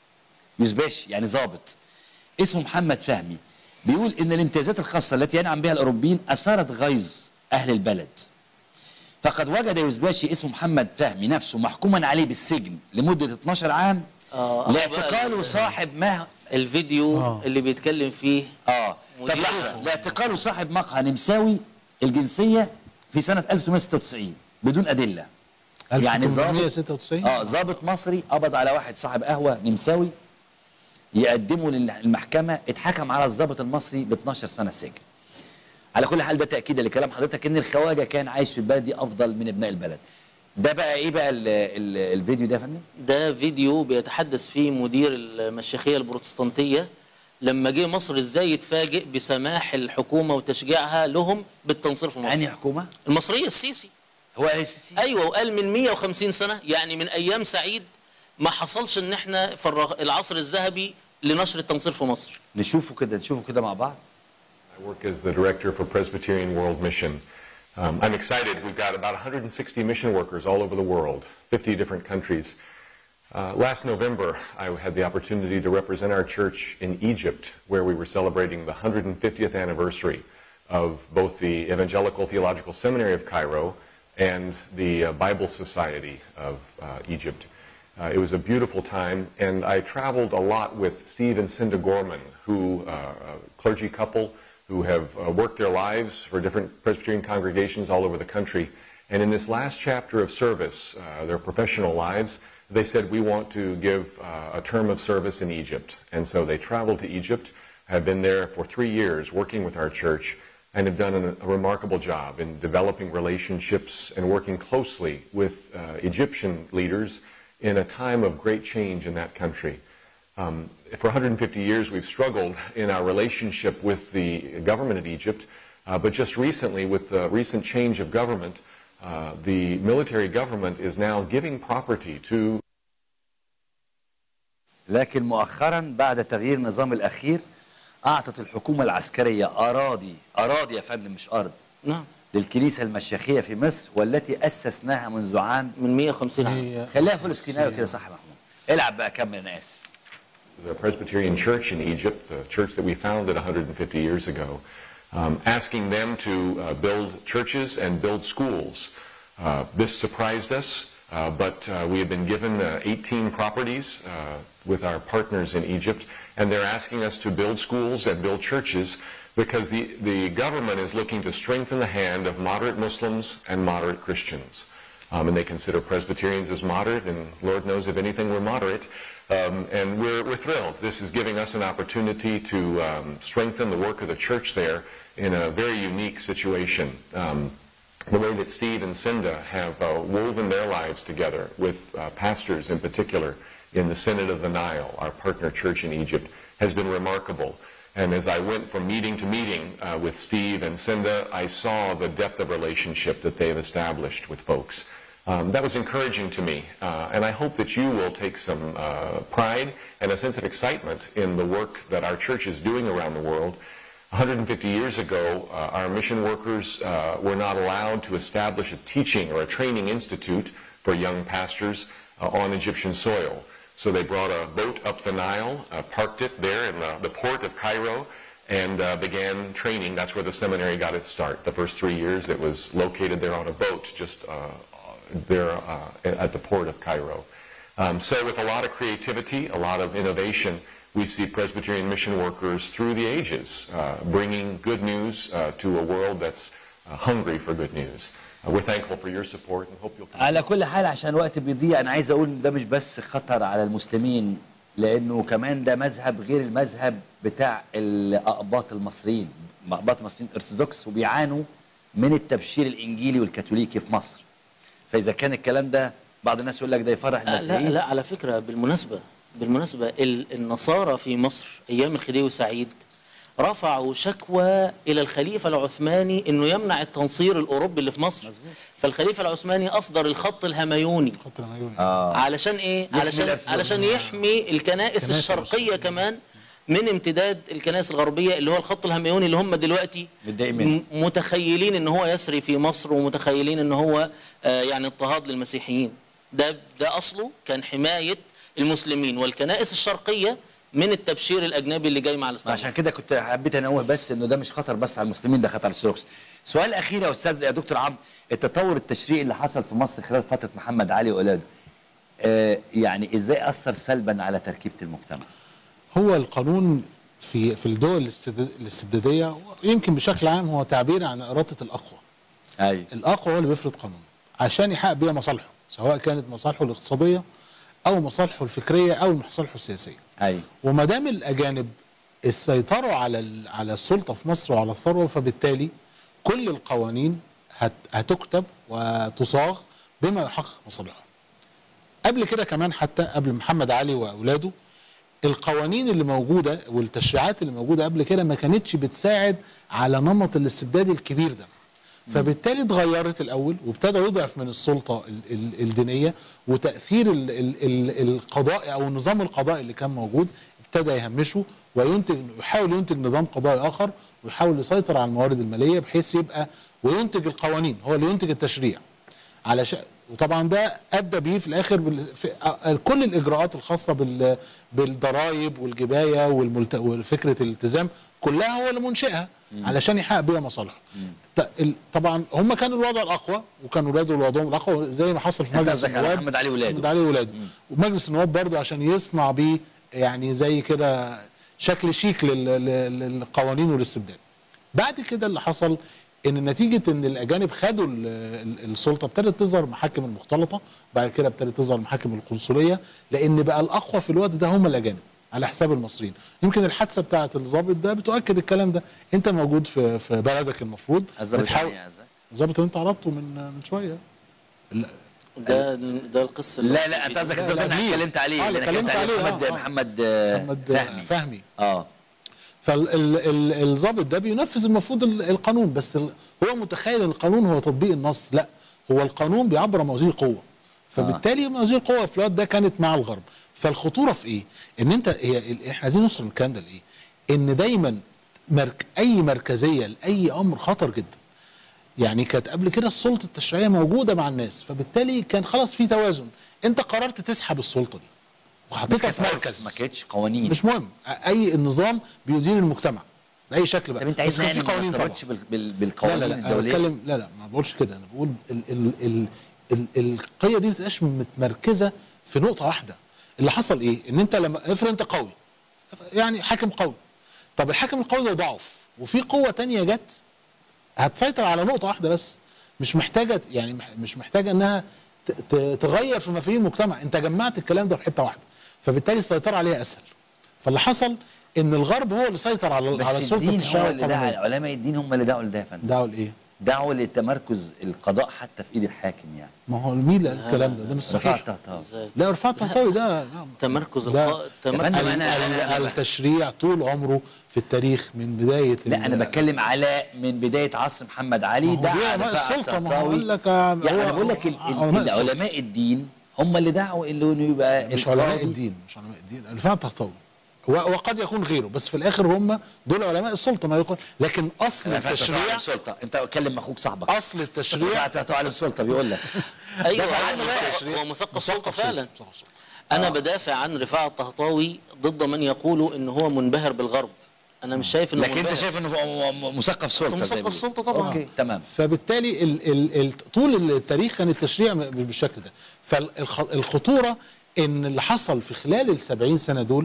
يزباشي يعني ضابط اسمه محمد فهمي بيقول ان الامتيازات الخاصه التي ينعم بها الاوروبيين اثارت غيظ اهل البلد فقد وجد يزباشي اسمه محمد فهمي نفسه محكوما عليه بالسجن لمده 12 عام آه، أهو لاعتقاله بقى صاحب ما الفيديو آه. اللي بيتكلم فيه اه طب مدير لحظه شوفه. لاعتقاله صاحب مقهى نمساوي الجنسيه في سنه 1996 بدون ادله يعني ظابط 1896 اه ضابط مصري قبض على واحد صاحب قهوه نمساوي يقدمه للمحكمه اتحكم على الضابط المصري ب 12 سنه سجن على كل حال ده تاكيدا لكلام حضرتك ان الخواجه كان عايش في البلد دي افضل من ابناء البلد ده بقى ايه بقى ال ال الفيديو ده يا فندم ده فيديو بيتحدث فيه مدير المشيخيه البروتستانتيه لما جه مصر ازاي يتفاجئ بسماح الحكومه وتشجيعها لهم بالتنصير في انهي مصر حكومه المصريه السيسي هو السيسي ايوه وقال من 150 سنه يعني من ايام سعيد ما حصلش ان احنا في الرغ- العصر الذهبي لنشر التنصير في مصر نشوفه كده نشوفه كده مع بعض I work as the director for Presbyterian World Mission. Um, I'm excited. We've got about 160 mission workers all over the world, 50 different countries. Uh, last November, I had the opportunity to represent our church in Egypt, where we were celebrating the 150th anniversary of both the Evangelical Theological Seminary of Cairo and the uh, Bible Society of uh, Egypt. Uh, it was a beautiful time, and I traveled a lot with Steve and Cinda Gorman, who uh, a clergy couple who have uh, worked their lives for different Presbyterian congregations all over the country. And in this last chapter of service, uh, their professional lives, they said, we want to give uh, a term of service in Egypt. And so they traveled to Egypt, have been there for three years working with our church, and have done an, a remarkable job in developing relationships and working closely with uh, Egyptian leaders in a time of great change in that country. Um, for 150 years, we've struggled in our relationship with the government of Egypt, uh, but just recently, with the recent change of government, uh, the military government is now giving property to لكن مؤخرا بعد تغيير النظام الاخير اعطت الحكومه العسكريه اراضي اراضي يا فندم مش ارض نعم للكنيسه المشيخيه في مصر والتي اسسناها منذ عام من 150 عام هي- خليها فلسطينيه كده صح يا محمود العب بقى كمل انا اسف the Presbyterian Church in Egypt, the church that we founded 150 years ago, um, asking them to uh, build churches and build schools. Uh, this surprised us, uh, but uh, we have been given uh, 18 properties uh, with our partners in Egypt, and they're asking us to build schools and build churches because the, the government is looking to strengthen the hand of moderate Muslims and moderate Christians. Um, and they consider Presbyterians as moderate, and Lord knows if anything, we're moderate. Um, and we're, we're thrilled. This is giving us an opportunity to um, strengthen the work of the church there in a very unique situation. Um, the way that Steve and Cinda have uh, woven their lives together with uh, pastors in particular in the Synod of the Nile, our partner church in Egypt, has been remarkable. And as I went from meeting to meeting uh, with Steve and Cinda, I saw the depth of relationship that they've established with folks. Um, that was encouraging to me, uh, and I hope that you will take some uh, pride and a sense of excitement in the work that our church is doing around the world. 150 years ago, uh, our mission workers uh, were not allowed to establish a teaching or a training institute for young pastors uh, on Egyptian soil. So they brought a boat up the Nile, uh, parked it there in the, the port of Cairo, and uh, began training. That's where the seminary got its start. The first three years, it was located there on a boat just uh, there uh, at the port of Cairo. Um, so with a lot of creativity, a lot of innovation, we see Presbyterian mission workers through the ages uh, bringing good news uh, to a world that's uh, hungry for good news. Uh, we're thankful for your support and hope you'll continue. على كل حال عشان الوقت بيضيع انا عايز اقول ده مش بس خطر على المسلمين لانه كمان ده مذهب غير المذهب بتاع الاقباط المصريين اقباط المصريين ارثوذكس وبيعانوا من التبشير الانجيلي والكاثوليكي في مصر فاذا كان الكلام ده بعض الناس يقول لك ده يفرح آه، لا المسيحيين لا على فكرة بالمناسبة بالمناسبة ال- النصارى في مصر أيام الخديوي سعيد رفعوا شكوى إلى الخليفة العثماني إنه يمنع التنصير الأوروبي اللي في مصر الفالخليفة العثماني أصدر الخط الهميوني خط العيون علشان ايه علشان الأسلام. علشان يحمي الكنائس الكنائس الشرقيه كمان من امتداد الكنائس الغربيه اللي هو الخط الهميوني اللي هم دلوقتي متضايقين منه. م- متخيلين ان هو يسري في مصر ومتخيلين ان هو آه، يعني اضطهاد للمسيحيين ده ده اصله كان حمايه المسلمين والكنائس الشرقيه من التبشير الاجنبي اللي جاي مع الاستعمار عشان كده كنت حبيت انوه بس انه ده مش خطر بس على المسلمين ده خطر على الارثوذكس سؤال اخير يا استاذ يا دكتور عمرو التطور التشريعي اللي حصل في مصر خلال فتره محمد علي واولاده آه يعني ازاي اثر سلبا على تركيبه المجتمع هو القانون في في الدول الاستبد- الاستبداديه يمكن بشكل عام هو تعبير عن اراده الاقوى ايوه الاقوى هو اللي بيفرض قانون عشان يحقق بيها مصالحه سواء كانت مصالحه الاقتصاديه او مصالحه الفكريه او مصالحه السياسيه ايوه وما دام الاجانب السيطروا على ال- على السلطه في مصر وعلى الثروه فبالتالي كل القوانين هت هتكتب وتصاغ بما يحقق مصالحهم. قبل كده كمان حتى قبل محمد علي واولاده القوانين اللي موجوده والتشريعات اللي موجوده قبل كده ما كانتش بتساعد على نمط الاستبداد الكبير ده. فبالتالي اتغيرت الاول وابتدى يضعف من السلطه ال- ال- الدينيه وتاثير ال- ال- ال- القضاء او النظام القضائي اللي كان موجود ابتدى يهمشه وينتج يحاول ينتج نظام قضائي اخر ويحاول يسيطر على الموارد الماليه بحيث يبقى وينتج القوانين هو اللي ينتج التشريع علشان وطبعا ده ادى بيه في الاخر بال... في... آه، كل الاجراءات الخاصه بال... بالضرائب والجبايه والملت... وفكره الالتزام كلها هو اللي منشئها علشان يحقق بيها مصالحه ط- ال- طبعا هم كانوا الوضع الاقوى وكان ولاده وضعهم الاقوى زي ما حصل في أنت مجلس قصدك على النواب محمد علي ولاده. محمد علي ولاده ومجلس النواب برضه عشان يصنع بيه يعني زي كده شكل شيك لل... لل- للقوانين والاستبداد بعد كده اللي حصل ان نتيجه ان الاجانب خدوا ال- ال- السلطه ابتدت تظهر محاكم المختلطه بعد كده ابتدت تظهر محاكم القنصليه لان بقى الاقوى في الوقت ده هم الاجانب على حساب المصريين يمكن الحادثه بتاعه الضابط ده بتؤكد الكلام ده انت موجود في في بلدك المفروض الظابط بتحاول- يعني إزاي؟ الضابط اللي انت عرضته من من شويه ده ده القصه اللي لا لا انت قصدك لا، الزبده لا، اللي ليه؟ اتكلمت عليه آه، اللي اللي أنا اتكلمت اتكلمت عليه عليه، محمد آه، محمد آه، محمد فهمي فهمي اه فالضابط ده بينفذ المفروض ال- القانون بس ال- هو متخيل ان القانون هو تطبيق النص لا هو القانون بيعبر عن موازين القوه فبالتالي موازين القوه في الوقت ده كانت مع الغرب فالخطوره في ايه؟ ان انت هي ال- احنا عايزين نوصل من الكلام ده لايه؟ ان دايما مرك اي مركزيه لاي امر خطر جدا يعني كانت قبل كده السلطه التشريعيه موجوده مع الناس فبالتالي كان خلاص في توازن انت قررت تسحب السلطه دي بس وحطيتها كانت في عرف، مركز ما كانتش قوانين مش مهم اي النظام بيدير المجتمع باي شكل بقى طب انت بس عايزنا كان يعني في ما قوانين طبعا نرتبطش بال- بال- لا بالقوانين لا لا انا الدوليه بتكلم لا لا ما بقولش كده انا بقول ال ال ال ال القيه دي ما بتبقاش متمركزه في نقطه واحده اللي حصل ايه ان انت لما افرض انت قوي يعني حاكم قوي طب الحاكم القوي ده ضعف وفي قوه تانية جت هتسيطر على نقطه واحده بس مش محتاجه يعني مح- مش محتاجه انها ت- ت- تغير في مفاهيم المجتمع انت جمعت الكلام ده في حته واحده فبالتالي السيطره عليها اسهل فاللي حصل ان الغرب هو اللي سيطر على على بس السلطه الدين التشريعيه هو اللي دعا والقانونيه علماء الدين هم اللي دعوا لده يا فندم دعوا لايه؟ دعوا لتمركز القضاء حتى في ايد الحاكم يعني ما هو مين اللي قال الكلام ده؟ ده مش رفاعة صحيح الطهطاوي ازاي لا رفعت الطهطاوي ده نعم. تمركز ده- الق... فندم، تمركز أنا- ال- أنا- ال- التشريع طول عمره في التاريخ من بدايه لا ال- انا بتكلم على من بدايه عصر محمد علي ما هو دعا دي علماء رفاعة السلطة، ما هو الطهطاوي. قال لك، آه، يعني هو- انا بقول لك ال- ال- علماء السلطة. علماء الدين هم اللي دعوا انه يبقى مش علماء القاضي- الدين مش علماء الدين رفاعة الطهطاوي و- وقد يكون غيره بس في الاخر هم دول علماء السلطه ما يقول لكن اصل رفاعة الطهطاوي التشريع عالم سلطه انت كلم اخوك صاحبك اصل التشريع رفاعة الطهطاوي عالم سلطه بيقول لك ايوه دافع هو عنه مثقف- بقى. هو مثقف مثقف سلطه سلطة. فعلا مثقف سلطة. انا بدافع عن رفاعة الطهطاوي ضد من يقولوا ان هو منبهر بالغرب انا مش شايف انه لكن انت منبهر. شايف انه هو م- مثقف سلطه زي مثقف ما بيقولوا. سلطة طبعاً. اوكي تمام فبالتالي ال ال ال طول التاريخ كان التشريع م- مش بالشكل ده فالخطوره ان اللي حصل في خلال ال 70 سنه دول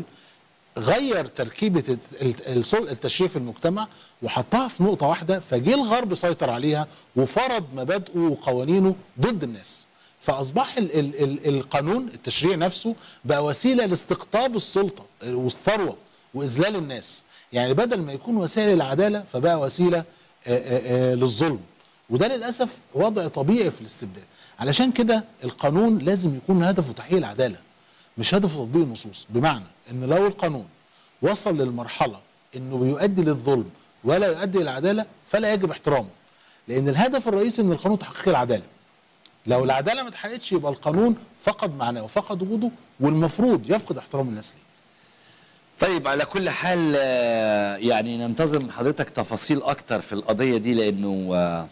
غير تركيبه ال- ال- السل- التشريع في المجتمع وحطها في نقطه واحده فجه الغرب سيطر عليها وفرض مبادئه وقوانينه ضد الناس فاصبح ال ال ال القانون التشريع نفسه بقى وسيله لاستقطاب السلطه والثروه واذلال الناس يعني بدل ما يكون وسيله للعداله فبقى وسيله آه، آه، آه، للظلم وده للاسف وضع طبيعي في الاستبداد علشان كده القانون لازم يكون هدفه تحقيق العداله مش هدفه تطبيق النصوص بمعنى ان لو القانون وصل للمرحله انه بيؤدي للظلم ولا يؤدي للعداله فلا يجب احترامه لان الهدف الرئيسي من القانون تحقيق العداله لو العداله ما اتحققتش يبقى القانون فقد معناه وفقد وجوده والمفروض يفقد احترام الناس ليه طيب على كل حال آه، يعني ننتظر من حضرتك تفاصيل اكتر في القضيه دي لانه آه،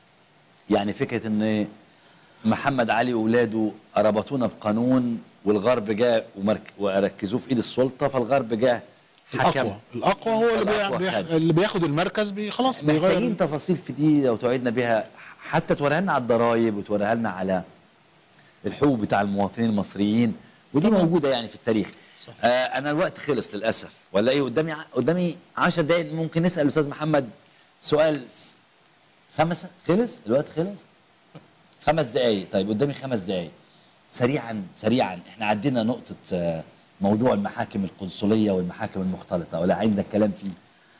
يعني فكره ان محمد علي واولاده ربطونا بقانون والغرب جاء ومرك- وركزوه في ايد السلطه فالغرب جاء حكم الاقوى الاقوى هو اللي, الأقوى بي... خد. اللي بياخد المركز بي خلاص بيغير محتاجين تفاصيل في دي لو توعدنا بها حتى توريها لنا على الضرايب وتوريها لنا على الحقوق بتاع المواطنين المصريين ودي موجوده يعني في التاريخ آه انا الوقت خلص للاسف ولا ايه قدامي ع- قدامي 10 دقائق ممكن نسال الاستاذ محمد سؤال س- خمس خلص الوقت خلص خمس دقائق طيب قدامي خمس دقائق سريعا سريعا احنا عدينا نقطه آه، موضوع المحاكم القنصليه والمحاكم المختلطه ولا عندك كلام فيه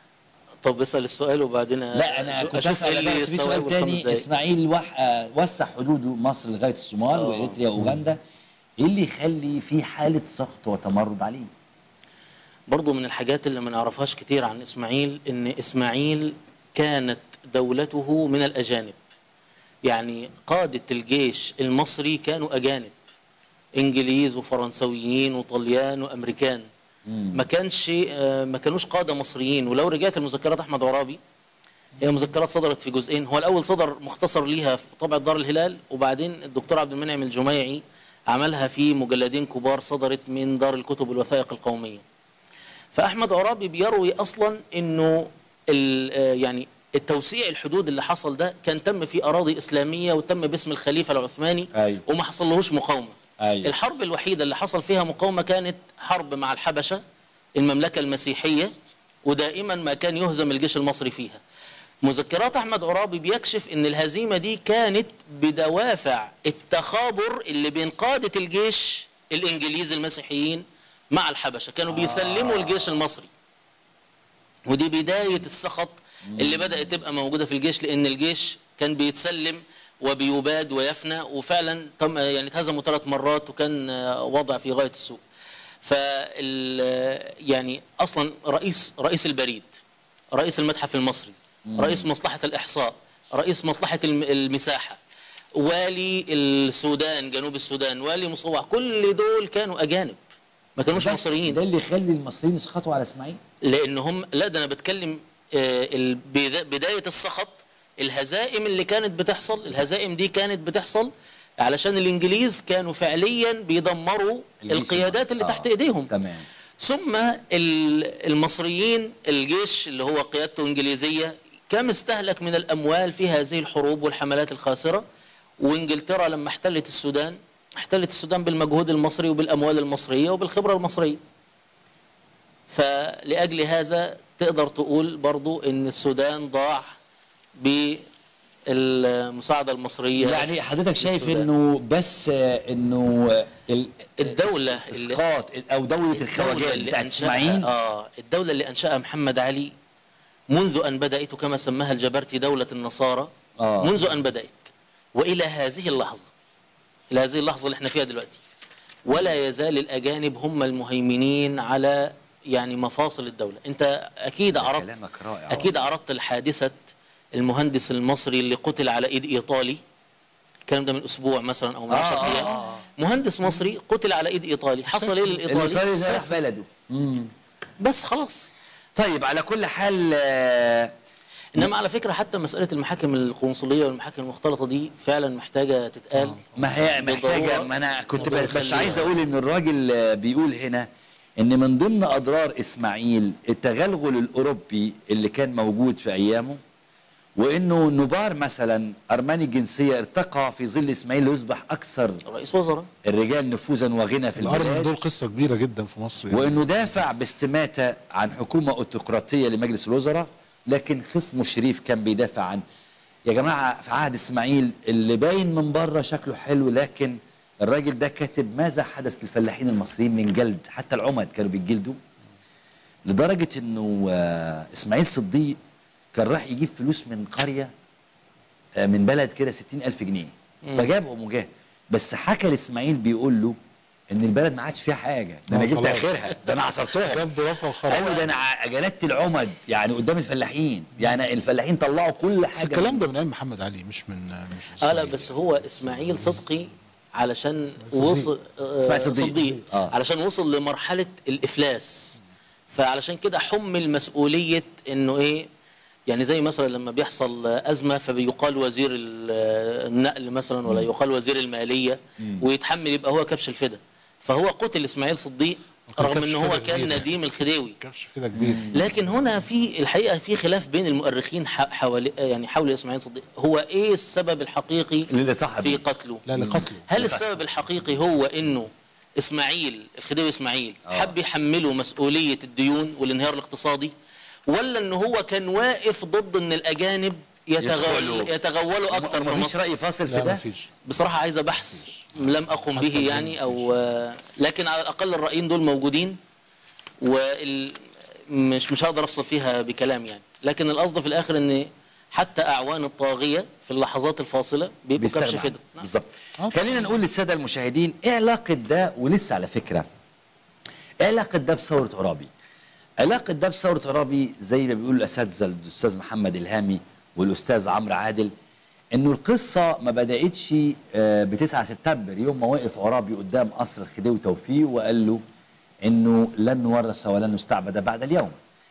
طب اسال السؤال وبعدين لا انا أشوف- كنت أشوف إيه اسال اللي بس في يستوعبه سؤال الخمس تاني دقايق. اسماعيل وح... آه، وسع حدوده مصر لغايه الصومال آه. واريتريا واوغندا ايه اللي يخلي في حاله سخط وتمرد عليه؟ برضو من الحاجات اللي ما نعرفهاش كتير عن اسماعيل ان اسماعيل كانت دولته من الاجانب يعني قادة الجيش المصري كانوا اجانب انجليز وفرنسويين وطليان وامريكان ما كانش آه، ما كانوش قادة مصريين ولو رجعت لمذكرات احمد عرابي هي مذكرات صدرت في جزئين هو الاول صدر مختصر ليها في طبعة دار الهلال وبعدين الدكتور عبد المنعم الجميعي عملها في مجلدين كبار صدرت من دار الكتب والوثائق القوميه فاحمد عرابي بيروي اصلا انه ال- آه يعني التوسيع الحدود اللي حصل ده كان تم في اراضي اسلاميه وتم باسم الخليفه العثماني أيوة. وما حصلهوش مقاومه أيوة. الحرب الوحيده اللي حصل فيها مقاومه كانت حرب مع الحبشه المملكه المسيحيه ودائما ما كان يهزم الجيش المصري فيها مذكرات احمد عرابي بيكشف ان الهزيمه دي كانت بدوافع التخابر اللي بين قاده الجيش الانجليز المسيحيين مع الحبشه كانوا بيسلموا الجيش المصري ودي بدايه السخط اللي بدات تبقى موجوده في الجيش لان الجيش كان بيتسلم وبيباد ويفنى وفعلا تم يعني اتهزموا ثلاث مرات وكان آه، وضع في غايه السوء فال يعني اصلا رئيس رئيس البريد رئيس المتحف المصري رئيس مصلحه الاحصاء رئيس مصلحه الم- المساحه والي السودان جنوب السودان والي مصوع كل دول كانوا اجانب ما كانوش بس مصريين ده اللي يخلي المصريين يسخطوا على اسماعيل لان هم لا ده انا بتكلم آه، ال- بدا- بدايه السخط الهزائم اللي كانت بتحصل الهزائم دي كانت بتحصل علشان الانجليز كانوا فعليا بيدمروا الجيش القيادات اللي المصري. تحت آه، ايديهم تمام ثم ال- المصريين الجيش اللي هو قيادته انجليزيه كم استهلك من الاموال في هذه الحروب والحملات الخاسره وانجلترا لما احتلت السودان احتلت السودان بالمجهود المصري وبالاموال المصريه وبالخبره المصريه فلاجل هذا تقدر تقول برضو ان السودان ضاع المساعده المصريه يعني حضرتك شايف للسودان. انه بس آه، انه آه، ال- الدولة إس- اللي- اسقاط او دوله الدولة الخواجات اللي بتاعت أنشأها- اسماعيل اه الدولة اللي أنشأها محمد علي منذ أن بدأت كما سماها الجبرتي دولة النصارى آه. منذ أن بدأت وإلى هذه اللحظة إلى هذه اللحظة اللي احنا فيها دلوقتي ولا يزال الأجانب هم المهيمنين على يعني مفاصل الدولة أنت أكيد عرضت كلامك رائع أكيد عرضت الحادثة المهندس المصري اللي قتل على إيد إيطالي الكلام ده من أسبوع مثلا أو من 10 آه، أيام آه. مهندس مصري قتل على إيد إيطالي حصل إيه للإيطالي؟ الايطالي ده راح سافر. بلده بس خلاص طيب على كل حال آه، انما على فكره حتى مساله المحاكم القنصليه والمحاكم المختلطه دي فعلا محتاجه تتقال ما هي محتاجه بالضرورة. ما انا كنت الموضوع ب- بس يخليها. عايز اقول ان الراجل آه، بيقول هنا ان من ضمن اضرار اسماعيل التغلغل الاوروبي اللي كان موجود في ايامه وانه نبار مثلا ارماني الجنسيه ارتقى في ظل اسماعيل ليصبح اكثر رئيس وزراء الرجال نفوذا وغنى في الارمن البلاد دول قصه كبيره جدا في مصر يعني. وانه دافع باستماته عن حكومه اوتقراطيه لمجلس الوزراء لكن خصمه الشريف كان بيدافع عن يا جماعه في عهد اسماعيل اللي باين من بره شكله حلو لكن الراجل ده كاتب ماذا حدث للفلاحين المصريين من جلد حتى العمد كانوا بيتجلدوا لدرجه انه آه، اسماعيل صديق كان راح يجيب فلوس من قريه آه، من بلد كده ستين ألف جنيه فجابهم وجاه بس حكى لاسماعيل بيقول له ان البلد ما عادش فيها حاجه ده انا آه، جبت خلاص. اخرها ده انا عصرتهم جاب ضرافه وخرج قال له ده انا ع- جلدت العمد يعني قدام الفلاحين يعني الفلاحين طلعوا كل حاجه بس الكلام ده من ايام محمد علي مش من مش اه لا إسماعيل. بس هو اسماعيل صدقي علشان وصل آه، إسماعيل صديق. صديق آه. علشان وصل لمرحله الافلاس فعلشان كده حمل مسؤوليه انه ايه يعني زي مثلا لما بيحصل ازمه فبيقال وزير ال- النقل مثلا ولا يقال وزير الماليه ويتحمل يبقى هو كبش الفدا فهو قتل اسماعيل صديق كان رغم كبش ان هو فدا كان كبير. نديم الخديوي كبش كده كبير لكن هنا في الحقيقه في خلاف بين المؤرخين ح- حوالي يعني حول اسماعيل صديق هو ايه السبب الحقيقي اللي طاح في بيه. قتله لا لقتله هل السبب الحقيقي هو انه اسماعيل الخديوي اسماعيل حب يحمله مسؤوليه الديون والانهيار الاقتصادي ولا ان هو كان واقف ضد ان الاجانب يتغول يدخلوا. يتغولوا اكتر في مفيش مصر راي فاصل في لا ده مفيش بصراحه عايزه بحث لم اقم به يعني او آه، لكن على الاقل الرايين دول موجودين وال مش مش هقدر افصل فيها بكلام يعني لكن القصد في الاخر ان حتى اعوان الطاغيه في اللحظات الفاصله بيبقوا كبش بيستغنى فدا عنه. نعم. بالظبط خلينا نقول للساده المشاهدين ايه علاقه ده ولسه على فكره ايه علاقه ده بثوره عرابي علاقه ده بثوره عرابي زي ما بيقول الاساتذه الاستاذ محمد الهامي والاستاذ عمرو عادل انه القصه ما بداتش ب 9 سبتمبر يوم ما وقف عرابي قدام قصر الخديوي توفيق وقال له انه لن نورث ولن نستعبد بعد اليوم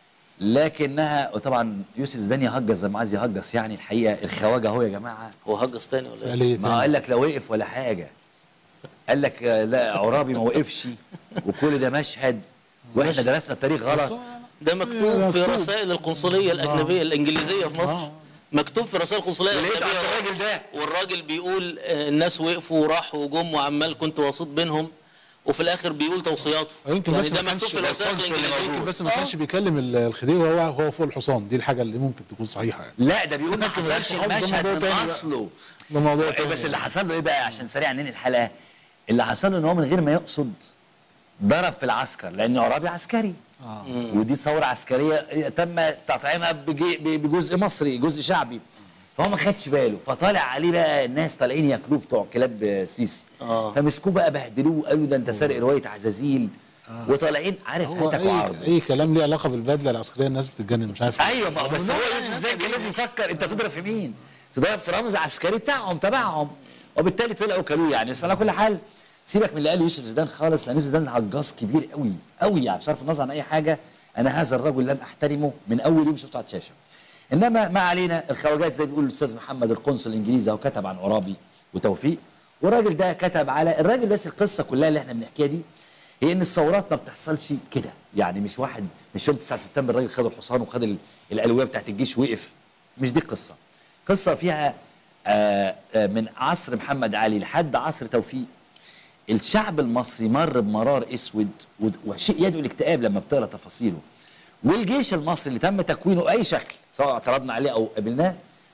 لكنها وطبعا يوسف زيدان يهجس زي ما عايز يهجس يعني الحقيقه الخواجه اهو يا جماعه هو هجس تاني ولا قال ايه؟ ايه ما تاني؟ قال لك لا وقف ولا حاجه قال لك آه، لا عرابي ما وقفش وكل ده مشهد واحنا درسنا التاريخ غلط ده مكتوب في مكتوب. رسائل القنصليه الاجنبيه الانجليزيه في مصر مكتوب في رسائل القنصليه ولقيت الاجنبيه عند الراجل ده. والراجل بيقول آه، الناس وقفوا وراحوا وجم وعمال كنت وسيط بينهم وفي الاخر بيقول توصياته يمكن يعني بس ده ما مكتوب كانش في الرسائل يمكن الانجليزيه بس ما كانش بيكلم ال- الخديوي وهو هو فوق الحصان دي الحاجه اللي ممكن تكون صحيحه يعني لا ده بيقول ما لكن حصلش ملهاش حظ، ده المشهد موضوع من تاني بقى. اصله ده موضوع إيه تاني بس اللي يعني. حصل له ايه بقى عشان سريع ننهي الحلقه اللي حصل له ان هو من غير ما يقصد ضرب في العسكر لان عرابي عسكري ودي ثوره عسكريه تم تطعيمها بجي- بجزء مصري جزء شعبي فهو ما خدش باله فطالع عليه بقى الناس طالعين ياكلوه بتوع كلاب السيسي آه. فمسكوه بقى بهدلوه وقالوا ده انت سارق روايه عزازيل وطالعين عارف هو هاتك اي وعرضه اي كلام ليه علاقه بالبدله العسكريه الناس بتتجنن مش عارف ايوه ما هو بس هو يوسف زي كان لازم يفكر انت تضرب في مين؟ تضرب في رمز عسكري بتاعهم تبعهم وبالتالي طلعوا كلوه يعني بس على كل حال سيبك من اللي قاله يوسف زيدان خالص لان يوسف زيدان هجاص كبير قوي قوي يعني بصرف النظر عن اي حاجه انا هذا الرجل لم احترمه من اول يوم شفته على الشاشه انما ما علينا الخواجات زي ما بيقول الاستاذ محمد القنصل الانجليزي اهو كتب عن عرابي وتوفيق والراجل ده كتب على الراجل بس القصه كلها اللي احنا بنحكيها دي هي ان الثورات ما بتحصلش كده يعني مش واحد مش يوم 9 سبتمبر الراجل خد الحصان وخد ال- الالويه بتاعت الجيش وقف مش دي القصه قصه فيها آه آه من عصر محمد علي لحد عصر توفيق الشعب المصري مر بمرار اسود ود- وشيء يدعو الاكتئاب لما بتقرا تفاصيله والجيش المصري اللي تم تكوينه باي شكل سواء اعترضنا عليه او قبلناه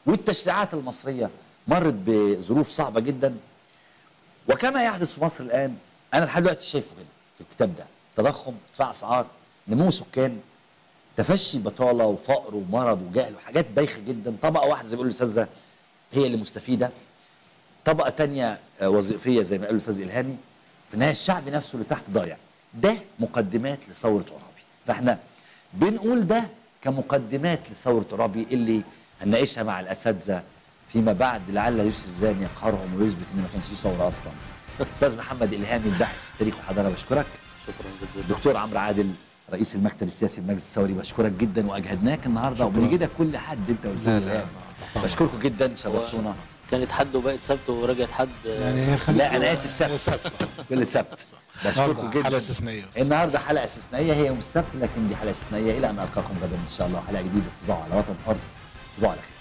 والتشريعات المصريه مرت بظروف صعبه جدا وكما يحدث في مصر الان انا لحد دلوقتي شايفه هنا في الكتاب ده تضخم ارتفاع اسعار نمو سكان تفشي بطاله وفقر ومرض وجهل وحاجات بايخه جدا طبقه واحده زي ما بيقول الاستاذ هي اللي مستفيده طبقه تانية آه، وظيفيه زي ما قال الاستاذ الهامي في النهايه الشعب نفسه اللي تحت ضايع ده مقدمات لثوره عرابي فاحنا بنقول ده كمقدمات لثوره عرابي اللي هنناقشها مع الاساتذه فيما بعد لعل يوسف الزاني يقهرهم ويثبت ان ما كانش في ثوره اصلا استاذ محمد الهامي الباحث في التاريخ والحضاره بشكرك شكرا جزيلا دكتور عمرو عادل رئيس المكتب السياسي بالمجلس الثوري بشكرك جدا واجهدناك النهارده وبنجدك كل حد انت والاستاذ لا، لا، الهام طبعاً. بشكركم جدا شرفتونا كانت حد وبقت سبت ورجعت حد يعني خليك- لا انا اسف سبت كل سبت بشكركم النهارده جدا حلقه استثنائيه بس. النهارده حلقه استثنائيه هي يوم السبت لكن دي حلقه استثنائيه الى ان القاكم غدا ان شاء الله حلقه جديده تصبحوا على وطن حر تصبحوا على خير